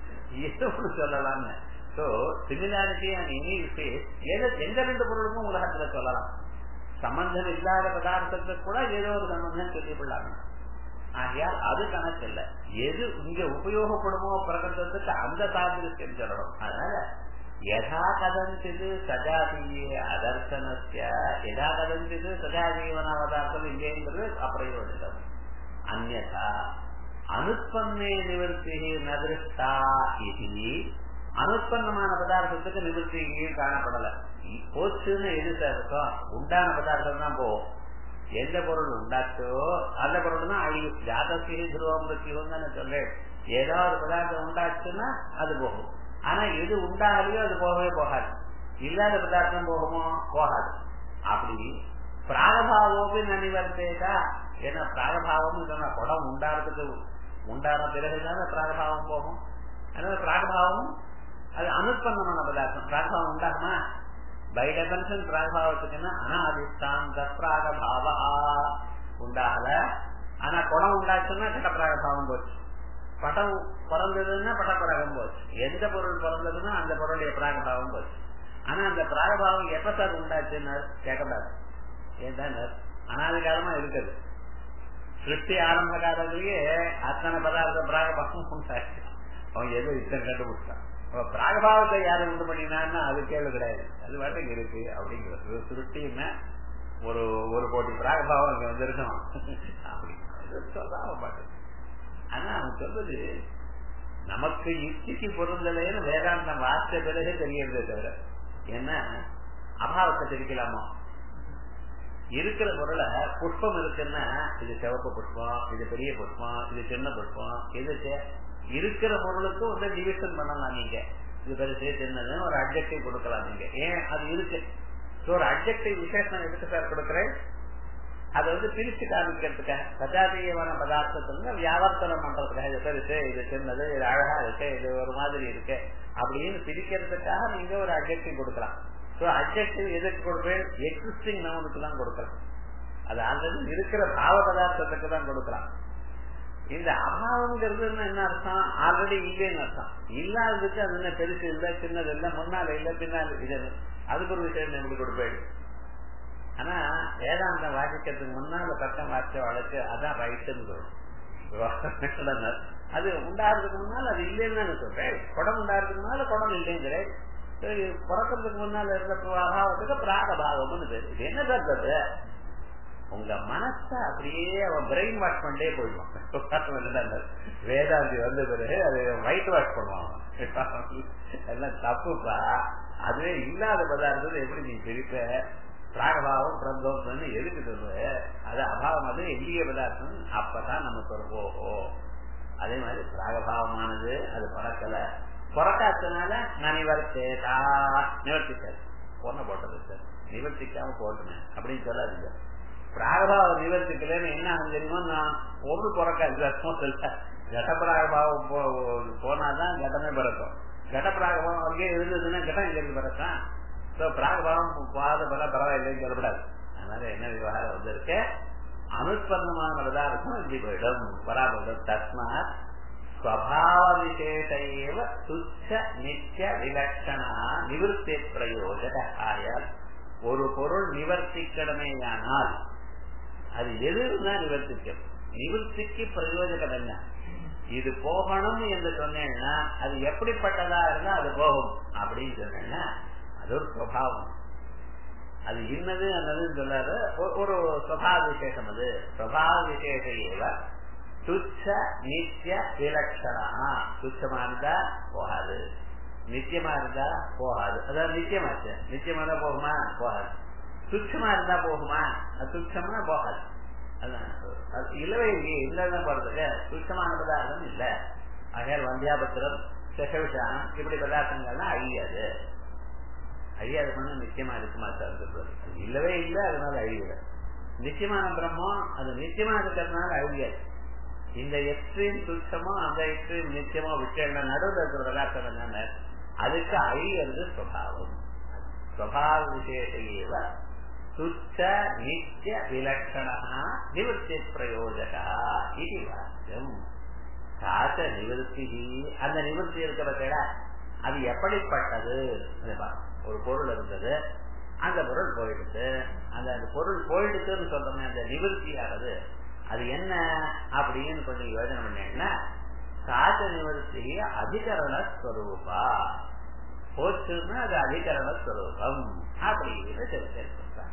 எது சொல்லலாம்னு சோ சிமிலாரிட்டி அண்ட் எனி எந்த ரெண்டு பொருளுக்கும் உலகத்துல சொல்லலாம் சம்பந்தம் இல்லாத பதார்த்தத்துக்கு கூட ஏதோ ஒரு சம்பந்தம் சொல்லிவிடலாம் ஆகையால் அது கணக்கு இல்ல எது இங்க உபயோகப்படுமோ பிரகடனத்துக்கு அந்த சாதிருஷ்யம் சொல்லணும் அதனால யதா கதஞ்சிது சஜாதீய அதர்சனஸ்ய யதா கதஞ்சிது சஜாதீவனாவதார்த்தம் இல்லைங்கிறது அப்பிரயோஜனம் அந்நதா அனுப்பன்னே நிவர்த்தி நதிருஷ்டா இது அனுப்பன்னமான பதார்த்தத்துக்கு நிவர்த்தி இங்கேயும் காணப்படல போச்சுன்னு எது இருக்கும் உண்டான பதார்த்தம் தான் போகும் எந்த பொருள் உண்டாச்சோ அந்த பொருள் தான் அழியும் ஜாதகி துருவம் பற்றியும் தானே சொல்றேன் ஏதாவது பதார்த்தம் உண்டாச்சுன்னா அது போகும் ஆனா எது உண்டாகலையோ அது போகவே போகாது இல்லாத பதார்த்தம் போகுமோ போகாது அப்படி பிராகபாவோபி நனிவர்த்தேதா ஏன்னா பிராகபாவம் சொன்னா குடம் உண்டாறதுக்கு உண்டான பிறகுதானே பிராகபாவம் போகும் அதனால பிராகபாவம் அது அனுப்பந்தமான பதார்த்தம் பிராகபாவம் உண்டாகுமா பை டெபன்ஷன் பிராகபாவத்துக்குன்னா அனாதிஷ்டாந்த பிராகபாவா உண்டாகல ஆனா குடம் உண்டாச்சுன்னா கட்ட பிராகபாவம் போச்சு படம் பிறந்ததுன்னா பட்டப்பிரகம் போச்சு எந்த பொருள் பிறந்ததுன்னா அந்த பொருளுடைய பிராகபாவம் போச்சு ஆனா அந்த பிராகபாவம் எப்ப சார் உண்டாச்சுன்னு கேட்கக்கூடாது ஏன் அனாதிகாலமா இருக்குது சிருஷ்டி ஆரம்ப காலத்திலேயே அத்தனை பதார்த்த பிராகபாவம் உண்டாச்சு அவன் எதோ இத்தனை கண்டுபிடிச்சான் பிராகபாவத்தை யாரு உண்டு பண்ணினான்னு அது கேள்வி கிடையாது அது வாட்டுக்கு இருக்கு அப்படிங்கிறது சிருஷ்டின்னா ஒரு ஒரு கோடி பிராகபாவம் இங்க வந்திருக்கணும் அப்படி சொல்லாம பாட்டு ஆனா அவன் சொல்றது நமக்கு யுக்திக்கு பொருந்தலைன்னு வேதாந்தம் வாசித்த பிறகு தெரியறதே தவிர ஏன்னா அபாவத்தை தெரிக்கலாமா இருக்கிற பொருளை புஷ்பம் இருக்குன்னா இது சிவப்பு புஷ்பம் இது பெரிய புஷ்பம் இது சின்ன புஷ்பம் இது இருக்கிற பொருளுக்கு வந்து டிவிஷன் பண்ணலாம் நீங்க இது பெருசு சின்னது ஒரு அப்ஜெக்டிவ் கொடுக்கலாம் நீங்க ஏன் அது இருக்கு ஒரு அப்ஜெக்டிவ் விசேஷம் எதுக்கு சார் கொடுக்குறேன் அதை வந்து பிரிச்சு காமிக்கிறதுக்காக சஜாதீயமான பதார்த்தத்துல வியாவர்த்தனம் பண்றதுக்காக இது பெருசு இது சின்னது இது அழகா இருக்கு இது ஒரு மாதிரி இருக்கு அப்படின்னு பிரிக்கிறதுக்காக நீங்க ஒரு அப்ஜெக்டிவ் கொடுக்கலாம் ஸோ அப்ஜெக்டிவ் எதுக்கு கொடுப்பேன் எக்ஸிஸ்டிங் நவனுக்கு தான் கொடுக்கலாம் அது ஆல்ரெடி இருக்கிற பாவ பதார்த்தத்துக்கு தான் கொடுக்கலாம் இந்த அபாவம்ங்கிறது என்ன அர்த்தம் ஆல்ரெடி இல்லைன்னு அர்த்தம் இல்லாததுக்கு அது என்ன பெருசு இல்லை சின்னது இல்லை முன்னால இல்லை பின்னால் இது அதுக்கு ஒரு விஷயம் எப்படி கொடுப்பேன் ஆனா வேதாந்த வாசிக்கிறதுக்கு முன்னால பக்கம் வாசிச்ச வழக்கு அதான் ரைட்டுன்னு சொல்றோம் அது உண்டாடுறதுக்கு முன்னால் அது இல்லைன்னு சொல்றேன் குடம் உண்டாடுறதுக்கு முன்னால குடம் இல்லைங்கிறேன் சரி பிறக்கிறதுக்கு முன்னால இருந்த அபாவத்துக்கு பிராகபாவம்னு பேரு இது என்ன சொல்றது உங்க மனச அப்படியே அவன் பிரெயின் வாஷ் பண்ணே போயிடுவான் வேதாந்தி வந்த பிறகு அது ஒயிட் வாஷ் பண்ணுவான் எல்லாம் தப்புப்பா அதுவே இல்லாத பதார்த்தத்தை எப்படி நீ பிரிப்ப பிராகபாவம் பிரந்தோம்னு எதுக்கு சொல்லுவ அது அபாவம் அது எல்லிய பதார்த்தம் அப்பதான் நமக்கு ஒரு ஓஹோ அதே மாதிரி பிராகபாவமானது அது பிறக்கல பிறக்காதனால நான் நிவர்த்தேதா நிவர்த்திக்காது பொண்ணை போட்டது சார் நிவர்த்திக்காம போட்டுனேன் அப்படின்னு சொல்லாதீங்க பிராகபாவ நிவர்த்திக்கலன்னு என்ன ஆகும் தெரியுமா நான் பொருள் பிறக்காது சொல்ல கடப்பிராகபாவம் போனாதான் கடமே பிறக்கும் கடப்பிராகபாவம் அங்கேயே இருந்ததுன்னா கடம் எங்க பிறக்கும் ஸோ பிராகபாவம் பாத பல பரவாயில்லைன்னு சொல்லப்படாது அதனால என்ன விவகாரம் வந்திருக்கு அனுஸ்பந்தமான பதார்த்தம் இப்படி போயிடும் பராபரம் தஸ்மாத் ஸ்வபாவ விசேஷ துச்ச நித்திய விலட்சணா நிவர்த்தி பிரயோஜக ஆயால் ஒரு பொருள் நிவர்த்திக்கடமேயானால் அது எதுனா நிவர்த்திக்கும் நிவர்த்திக்கு பிரயோஜகம் என்ன இது போகணும் என்று சொன்னேன்னா அது எப்படிப்பட்டதா இருந்தா அது போகும் அப்படின்னு சொன்னேன்னா அது ஒரு சுவாவம் அது இன்னது ಅನ್ನதுன்னு சொல்லாத ஒரு சுவாவ விசேஷம் அது சுவாவ விசேஷ ஏவ துச்ச நித்திய விலட்சணா துச்சமா இருந்தா போகாது நித்தியமா இருந்தா போகாது அதாவது நித்தியமாச்சு நித்தியமா இருந்தா போகுமா போகாது துச்சமா இருந்தா போகுமா அது துச்சம்னா போகாது அதான் இல்லவே இல்லையே இல்லதான் போறதுக்கு துச்சமான பதார்த்தம் இல்ல ஆகையால் வந்தியாபத்திரம் செஷவிஷானம் இப்படி பதார்த்தங்கள்லாம் அழியாது அழியாது பண்ண நிச்சயமா இருக்குமா சார் சொல்றது இல்லவே இல்லை அதனால அழியல நிச்சயமான பிரம்மம் அது நிச்சயமா இருக்கிறதுனால அழியாது இந்த எக்ஸ்ட்ரீம் துச்சமோ அந்த எக்ஸ்ட்ரீம் நிச்சயமோ விட்டு நடுவில் இருக்கிற பதார்த்தம் என்னென்ன அதுக்கு அழியறது சுவாவம் சுவாவ விசேஷ துச்ச நித்திய விலட்சணா நிவர்த்தி பிரயோஜகா இது வாக்கியம் காச நிவர்த்தி அந்த நிவர்த்தி இருக்கிற கேட அது எப்படிப்பட்டது ஒரு பொருள் இருந்தது அந்த பொருள் போயிடுச்சு அந்த அந்த பொருள் போயிடுச்சுன்னு சொல்றோமே அந்த நிவர்த்தியானது அது என்ன அப்படின்னு கொஞ்சம் யோஜனை பண்ணீங்கன்னா காச நிவர்த்தி அதிகரண ஸ்வரூபா போச்சுன்னா அது அதிகரண ஸ்வரூபம் அப்படின்னு தெரிஞ்சிருக்காங்க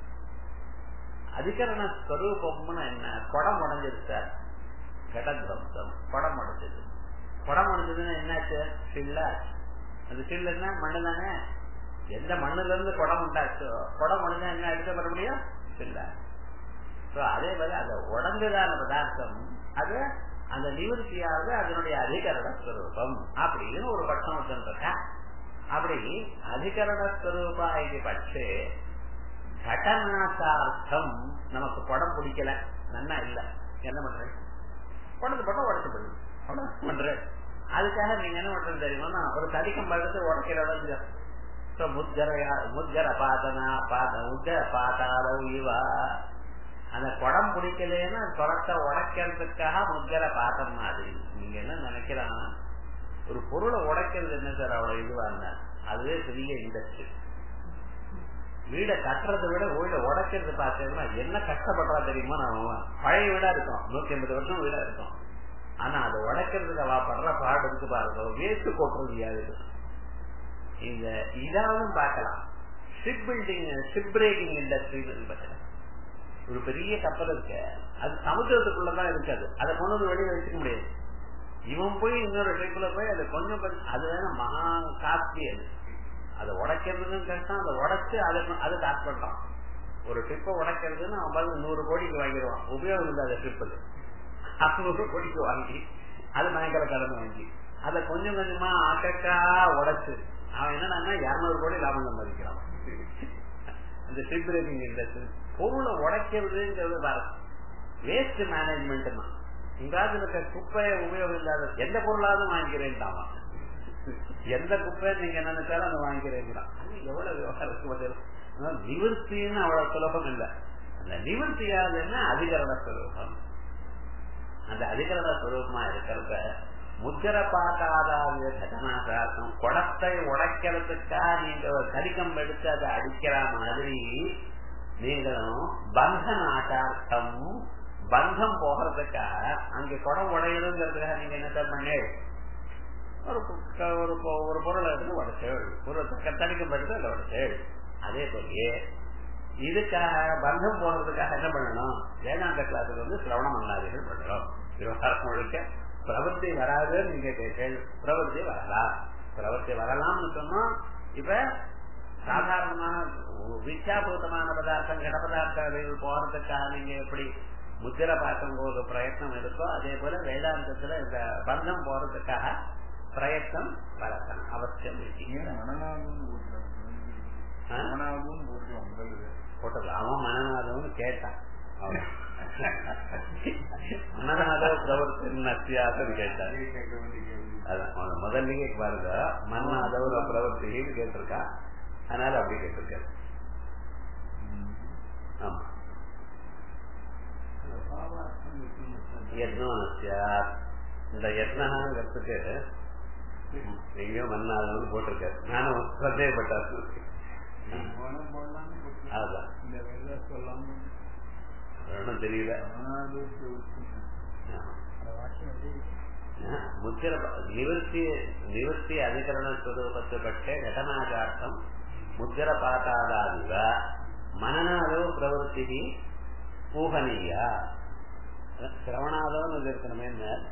அதிகரண ஸ்வரூபம்னு என்ன குடம் உடஞ்சிருச்சார் கடத்வம்சம் குடம் உடஞ்சது குடம் உடஞ்சதுன்னா என்னாச்சு சில்லா அந்த சில்லுன்னா மண்ணு தானே எந்த மண்ணுல இருந்து குடம் உண்டாச்சோ குடம் உடஞ்சா என்ன எடுக்க வர முடியும் சில்லா அதே போல அந்த உடஞ்சதான பதார்த்தம் அது அந்த நிவர்த்தியாவது அதனுடைய அதிகரண ஸ்வரூபம் அப்படின்னு ஒரு பட்சம் வச்சுருக்கேன் அப்படி அதிகரண ஸ்வரூபா இது பட்சே கடநாசார்த்தம் நமக்கு குடம் பிடிக்கல நன்னா இல்ல என்ன பண்றேன் குடத்து போட்டா உடச்சு போடுது பண்றேன் அதுக்காக நீங்க என்ன பண்றது தெரியுமா ஒரு தடிக்கம் படுத்து உடைக்கிற அளவு முத்கர முத்கர பாதனா பாத முத்கர பாதாள இவா அந்த குடம் பிடிக்கலன்னு குடத்தை உடைக்கிறதுக்காக முத்கர பாதம் மாதிரி நீங்க என்ன நினைக்கிறான் ஒரு பொருளை உடைக்கிறது என்ன சார் அவ்வளவு இதுவா இருந்தா அதுவே பெரிய இண்டஸ்ட்ரி வீடை கட்டுறதை விட வீடை உடைக்கிறது பார்த்தீங்கன்னா என்ன கஷ்டப்படுறா தெரியுமா நம்ம பழைய வீடா இருக்கும் நூத்தி ஐம்பது வருஷம் வீடா இருக்கும் ஆனா அதை உடைக்கிறதுக்கு அவ படுற பாடு இருக்கு பாருங்க வேஸ்ட் கொட்டுறது யாரு இந்த இதாவது பார்க்கலாம் ship building ship breaking industry பார்க்கலாம் ஒரு பெரிய கப்பல் இருக்கு அது சமுத்திரத்துக்குள்ளதான் இருக்காது அதை கொண்டு வந்து வெளியே வச்சுக்க முடியாது இவன் போய் இன்னொரு ஷிப்ல போய் அதை கொஞ்சம் அது வேணா மகா காஸ்ட்லி அது அதை உடைக்கிறதுன்னு கஷ்டம் அதை உடைச்சு அதை அதை காசு பண்றான் ஒரு ட்ரிப்பை உடைக்கிறதுன்னு அவன் பாருங்க நூறு கோடிக்கு வாங்கிடுவான் உபயோகம் இல்லாத ட்ரிப்புக்கு அறுநூறு கோடிக்கு வாங்கி அது பயங்கர கடன் வாங்கி அதை கொஞ்சம் கொஞ்சமா அக்கக்கா உடைச்சு அவன் என்னன்னா இருநூறு கோடி லாபம் சம்பாதிக்கிறான் அந்த ட்ரிப் பிரேக்கிங் இண்டஸ்ட்ரி பொருளை உடைக்கிறதுங்கிறது பாரு வேஸ்ட் மேனேஜ்மெண்ட் தான் எங்காவது இருக்க குப்பையை உபயோகம் இல்லாத எந்த பொருளாவது வாங்கிக்கிறேன் எந்த குப்பை நீங்க நினைச்சாலும் அதை வாங்கிக்கிறேங்கிறான் எவ்வளவு விவகாரம் நிவர்த்தின்னு அவ்வளவு சுலபம் இல்லை அந்த நிவர்த்தியாதுன்னா அதிகரண சுலபம் அந்த அதிகரண சுரூபமா இருக்கிறத முத்திர பாக்காதாவிய கடனாசார்த்தம் குடத்தை உடைக்கிறதுக்கா நீங்க ஒரு கரிக்கம் எடுத்து அதை அடிக்கிற மாதிரி நீங்களும் பந்தன ஆட்டார்த்தம் பந்தம் போகிறதுக்காக அங்க குடம் உடையணுங்கிறதுக்காக நீங்க என்ன பண்ணி ஒரு ஒரு ஒரு பொருளை இருந்து உடைச்சேள் ஒரு தடிக்கம் எடுத்து அதை உடைச்சேள் அதே போலயே இதுக்காக பந்தம் போடுறதுக்காக என்ன பண்ணணும் வேதாந்த கிளாஸுக்கு வந்து சிரவண மன்னாதிகள் பண்றோம் விவகாரம் முழுக்க பிரவர்த்தி வராதுன்னு நீங்க கேட்டேன் பிரவர்த்தி வரலாம் பிரவர்த்தி வரலாம்னு சொன்னோம் இப்ப சாதாரணமான வித்யாபூதமான பதார்த்தம் கட பதார்த்தங்கள் போறதுக்காக நீங்க எப்படி முத்திர பார்க்கும் போது பிரயத்னம் இருக்கோ அதே போல வேதாந்தத்துல இந்த பந்தம் போறதுக்காக பிரயத்னம் வரலாம் அவசியம் போட்டது அவன் மனநாதம்னு கேட்டான் மனநாத பிரவர்த்தி நத்தியாசம் கேட்டான் அதான் முதல்லயே பாருங்க மன்னாதவ பிரவர்த்தின்னு கேட்டிருக்கா அதனால அப்படி கேட்டிருக்காரு ஆமா யத்னம் இந்த யத்னங்கிறதுக்கு எங்கேயோ மன்னாதவன் போட்டிருக்காரு நானும் சந்தேகப்பட்டார் அதுதான் ஒன்றும் தெரியல முத்திர நிவர்த்தி நிவர்த்தி அதிகரண ஸ்வரூபத்தை பற்ற கடனாகார்த்தம் முத்திர பாத்தாதாதிவ மனநாதோ பிரவருத்தி ஊகனீய சிரவணாதவன் இருக்கணுமே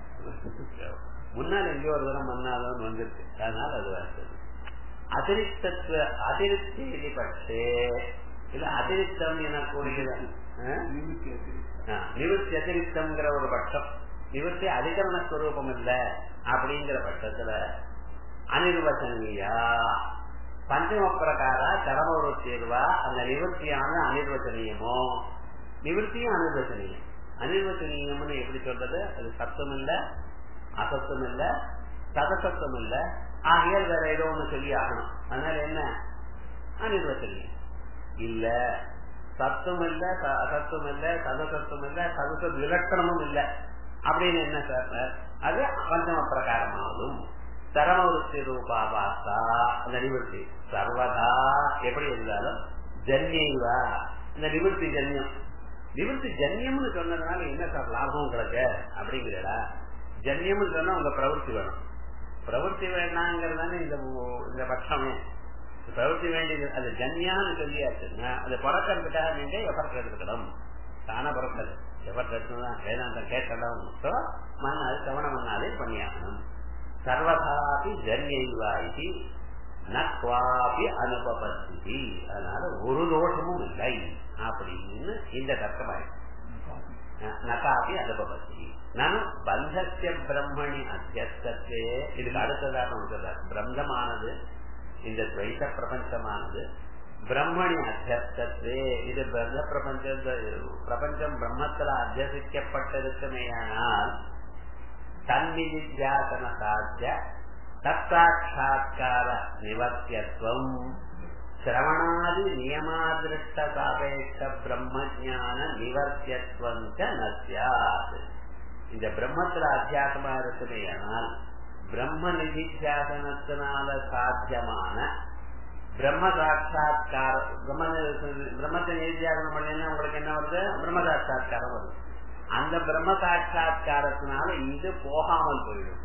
முன்னால் எங்கேயோ ஒரு தரம் மன்னாதவன் வந்துருக்கு அதனால அது வருது அதிரிக்தத்துவ அதிருப்தி பட்டு இல்ல அதிருப்தம் எனக்கூடியது நிவர்த்தி அதிருப்தம்ங்கிற ஒரு பட்சம் நிவர்த்தி அதிகரண ஸ்வரூபம் இல்ல அப்படிங்கிற பட்சத்துல அனிர்வச்சனியா பஞ்சம பிரகார சரமொரு தேர்வா அந்த நிவர்த்தியான அனிர்வச்சனீயமோ நிவர்த்தியும் அனிர்வச்சனீயம் அனிர்வச்சனீயம்னு எப்படி சொல்றது அது சத்தம் இல்ல அசத்தம் இல்ல சதசத்தம் இல்ல ஆகியால் வேற ஏதோ ஒண்ணு சொல்லி ஆகணும் அதனால என்ன அனிர்வச்சனீயம் இல்ல சத்தம் இல்ல அசத்தம் இல்ல சதசத்தம் இல்ல சதுச விலக்கணமும் இல்ல அப்படின்னு என்ன சார் அது பஞ்சம பிரகாரமாகும் சரமவருத்தி ரூபாபாசா அந்த நிவர்த்தி சர்வதா எப்படி இருந்தாலும் ஜன்யவா இந்த நிவர்த்தி ஜன்யம் நிவர்த்தி ஜன்யம்னு சொன்னதுனால என்ன சார் லாபம் உங்களுக்கு அப்படிங்கிறடா ஜன்யம்னு சொன்னா உங்க பிரவருத்தி வேணும் பிரவருத்தி வேணாங்கிறதானே இந்த இந்த பட்சமே பிரவருத்தி வேண்டியது அது ஜன்யான்னு சொல்லியாச்சுன்னா அது பிறக்கிறதுக்காக நீங்க எஃபர்ட் எடுத்துக்கணும் தானா பிறக்கிறது எஃபர்ட் எடுத்துதான் வேதாந்தம் கேட்கலாம் மண்ணாது சவண மண்ணாலே பண்ணியாகணும் சர்வதாபி ஜன்யவா இது நக்வாபி அனுபவத்தி அதனால ஒரு தோஷமும் இல்லை அப்படின்னு இந்த தர்க்கமாயிடுச்சு நகாபி அனுபவத்தி நான் பந்தசிய பிரம்மணி அத்தியஸ்தே இதுக்கு அடுத்ததாக சொல்றார் பிரம்மமானது இந்த துவைத்த பிரபஞ்சமானது பிரம்மணி அத்தியஸ்தே இது பிரம்ம பிரபஞ்ச பிரபஞ்சம் பிரம்மத்துல அத்தியசிக்கப்பட்டிருக்குமேயானால் தன்னிதித்தியாசன சாத்திய தத்தாட்சா்கார நிவர்த்தியத்துவம் சிரவணாதி நியமாதிருஷ்ட சாபேட்ச பிரம்மஜான நிவர்த்தியத்துவம் நசியாது இந்த பிரம்மத்துல அத்தியாசமா இருக்குமே ஆனால் பிரம்ம நிதித்தியாசனத்தினால சாத்தியமான பிரம்ம சாட்சா்கார பிரம்ம பிரம்மத்தை நிதித்தியாசனம் பண்ணீங்கன்னா உங்களுக்கு என்ன வருது பிரம்ம சாட்சா்காரம் வருது அந்த பிரம்ம சாட்சா்காரத்தினால இது போகாமல் போயிடும்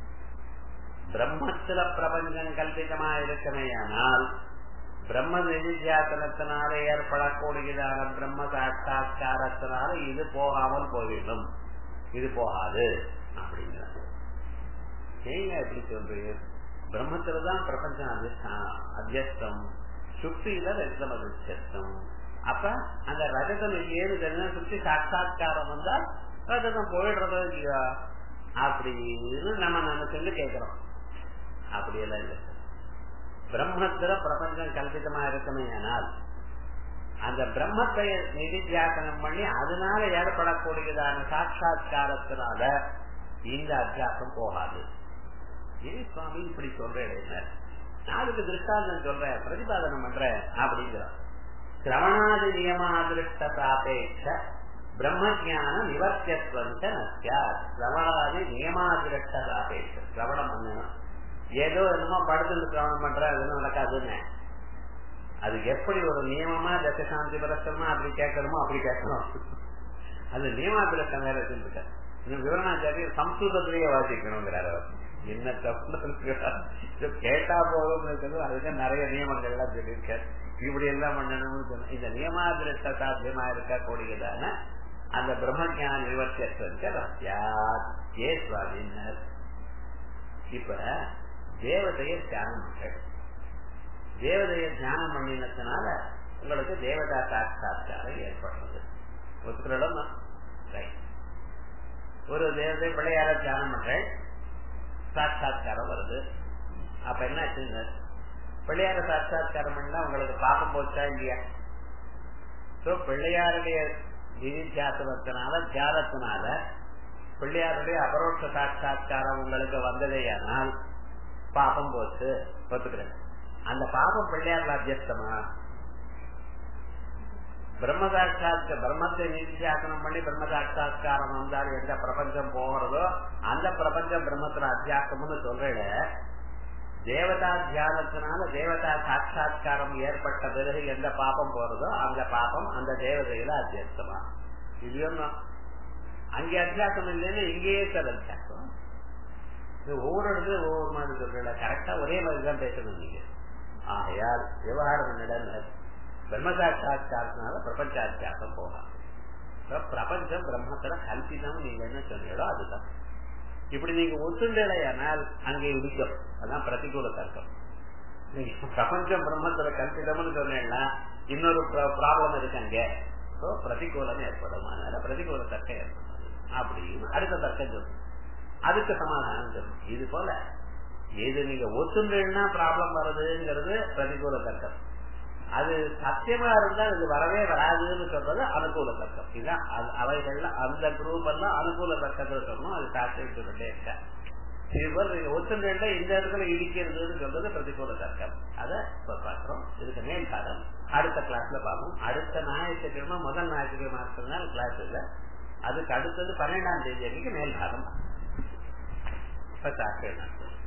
பிரம்மத்துல பிரபஞ்சம் கல்பிதமா இருக்கமேயானால் பிரம்ம நிதித்தியாசனத்தினால ஏற்படக்கூடியதான பிரம்ம சாட்சா்காரத்தினால இது போகாமல் போய்விடும் இது போகாது அப்படிங்கிறாங்க ஏங்க எப்படி சொல்றீங்க பிரம்மத்துலதான் பிரபஞ்சம் அதிஷ்டானம் அத்தியஸ்தம் சுக்தியில ரஜதம் அதிஷ்டம் அப்ப அந்த ரஜதம் இல்லையேன்னு தெரிஞ்சா சுத்தி சாட்சா்காரம் வந்தா ரஜதம் போயிடுறதோ இல்லையா அப்படின்னு நம்ம நம்ம சொல்லி கேட்கிறோம் அப்படியெல்லாம் இல்லை பிரம்மத்துல பிரபஞ்சம் கல்பிதமா இருக்குமே ஆனால் அந்த பிரம்மத்தை நிதித்தியாசனம் பண்ணி அதனால ஏற்படக்கூடியதான சாட்சா்காரத்தினால இந்த அத்தியாசம் போகாது ஏன் சுவாமி இப்படி சொல்றேன் நான் அதுக்கு திருஷ்டாந்தம் சொல்றேன் பிரதிபாதனம் பண்றேன் அப்படிங்கிறான் சிரவணாதி நியமாதிருஷ்ட சாபேட்ச பிரம்மஜான நிவர்த்தியத்துவம் நஸ்யா சிரவணாதி நியமாதிருஷ்ட சாபேட்ச சிரவணம் பண்ணணும் ஏதோ என்னமோ படத்துல சிரவணம் பண்ற அது நடக்காதுன்னு அது எப்படி ஒரு நியமமா தசசாந்தி பிரசமா அப்படி கேட்கணுமோ அப்படி கேட்கணும் அது நியமாதிருஷ்டம் வேற வச்சுருக்க விவரணாச்சாரியர் சம்ஸ்கிருதத்திலேயே வாசிக்கணுங்கிறார் அவர் என்ன தப்பு கேட்டா போதும் இருக்கிறது அதுக்கு நிறைய நியமங்கள் எல்லாம் சொல்லியிருக்காரு இப்படி எல்லாம் பண்ணணும்னு சொன்ன இந்த நியமாதிருஷ்ட சாத்தியமா இருக்கக்கூடியதான அந்த பிரம்மஜான நிவர்த்தியத்திற்கு ஏ சுவாமினர் இப்ப தேவதைய தியானம் பண்றது தேவதைய தியானம் பண்ணினதுனால உங்களுக்கு தேவதா சாட்சா்காரம் ஏற்படுறது ஒத்துக்கிறோம் ஒரு தேவதை பிள்ளையார தியானம் பண்றேன் சாட்சா்காரம் வருது அப்ப என்ன ஆச்சுங்க பிள்ளையார சாட்சா்காரம் பண்ணா உங்களுக்கு பாப்பம் போச்சா இல்லையா சோ பிள்ளையாருடைய விதித்தியாசனத்தினால தியானத்தினால பிள்ளையாருடைய அபரோட்ச சாட்சா்காரம் உங்களுக்கு வந்ததேயானால் பாப்பம் போச்சு ஒத்துக்கிறேன் அந்த பாபம் பிள்ளையார்ல அத்தியஸ்தமா பிரம்ம சாட்சாத்க பிரம்மத்தை நிதித்தியாசனம் பண்ணி பிரம்ம சாட்சாத்காரம் வந்தால் எந்த பிரபஞ்சம் போகிறதோ அந்த பிரபஞ்சம் பிரம்மத்துல அத்தியாசம்னு சொல்றேன் தேவதா தியானத்தினால தேவதா சாட்சா்காரம் ஏற்பட்ட பிறகு எந்த பாப்பம் போறதோ அந்த பாப்பம் அந்த தேவதையில அத்தியாசமா இது ஒன்றும் அங்கே அத்தியாசம் இல்லைன்னு இங்கேயே சார் அத்தியாசம் ஒவ்வொரு இடத்துல ஒவ்வொரு மாதிரி சொல்றல கரெக்டா ஒரே மாதிரி தான் பேசணும் நீங்க ஆகையால் விவகாரம் என்னடா பிரம்மசாட்சாத்காரத்தினால பிரபஞ்சாத்தியாசம் போகலாம் பிரபஞ்சம் பிரம்மத்துல கல்பிதம் நீங்க என்ன சொன்னீங்களோ அதுதான் இப்படி நீங்க ஒத்துண்டலையானால் அங்கே இடிக்கும் அதான் பிரதிகூல தர்க்கம் நீங்க பிரபஞ்சம் பிரம்மத்துல கல்பிதம்னு சொன்னேன்னா இன்னொரு ப்ராப்ளம் இருக்கு அங்க பிரதிகூலம் ஏற்படும் அதனால பிரதிகூல தர்க்கம் ஏற்படும் அப்படின்னு அடுத்த தர்க்கம் சொல்லும் அதுக்கு சமாதானம் சொல்லும் இது போல எது நீங்க ஒத்துண்டா ப்ராப்ளம் வருதுங்கிறது பிரதிகூல தர்க்கம் அது சத்தியமா இருந்தா இது வரவே வராதுன்னு சொல்றது அனுகூல தர்க்கம் இதுதான் அவைகள்ல அந்த குரூப் எல்லாம் அனுகூல தர்க்கத்தை சொல்லணும் அது சாத்தியம் சொல்லிட்டே இருக்க இது போல நீங்க ஒத்துண்டா இந்த இடத்துல இடிக்கிறதுன்னு சொல்றது பிரதிகூல தர்க்கம் அதை பார்க்கிறோம் இதுக்கு மேல் பாடம் அடுத்த கிளாஸ்ல பார்ப்போம் அடுத்த ஞாயிற்றுக்கிழமை முதல் ஞாயிற்றுக்கிழமை இருக்கிறதுனால கிளாஸ் இல்ல அதுக்கு அடுத்தது பன்னெண்டாம் தேதி அன்னைக்கு மேல் பாடம் இப்ப சாத்தியம்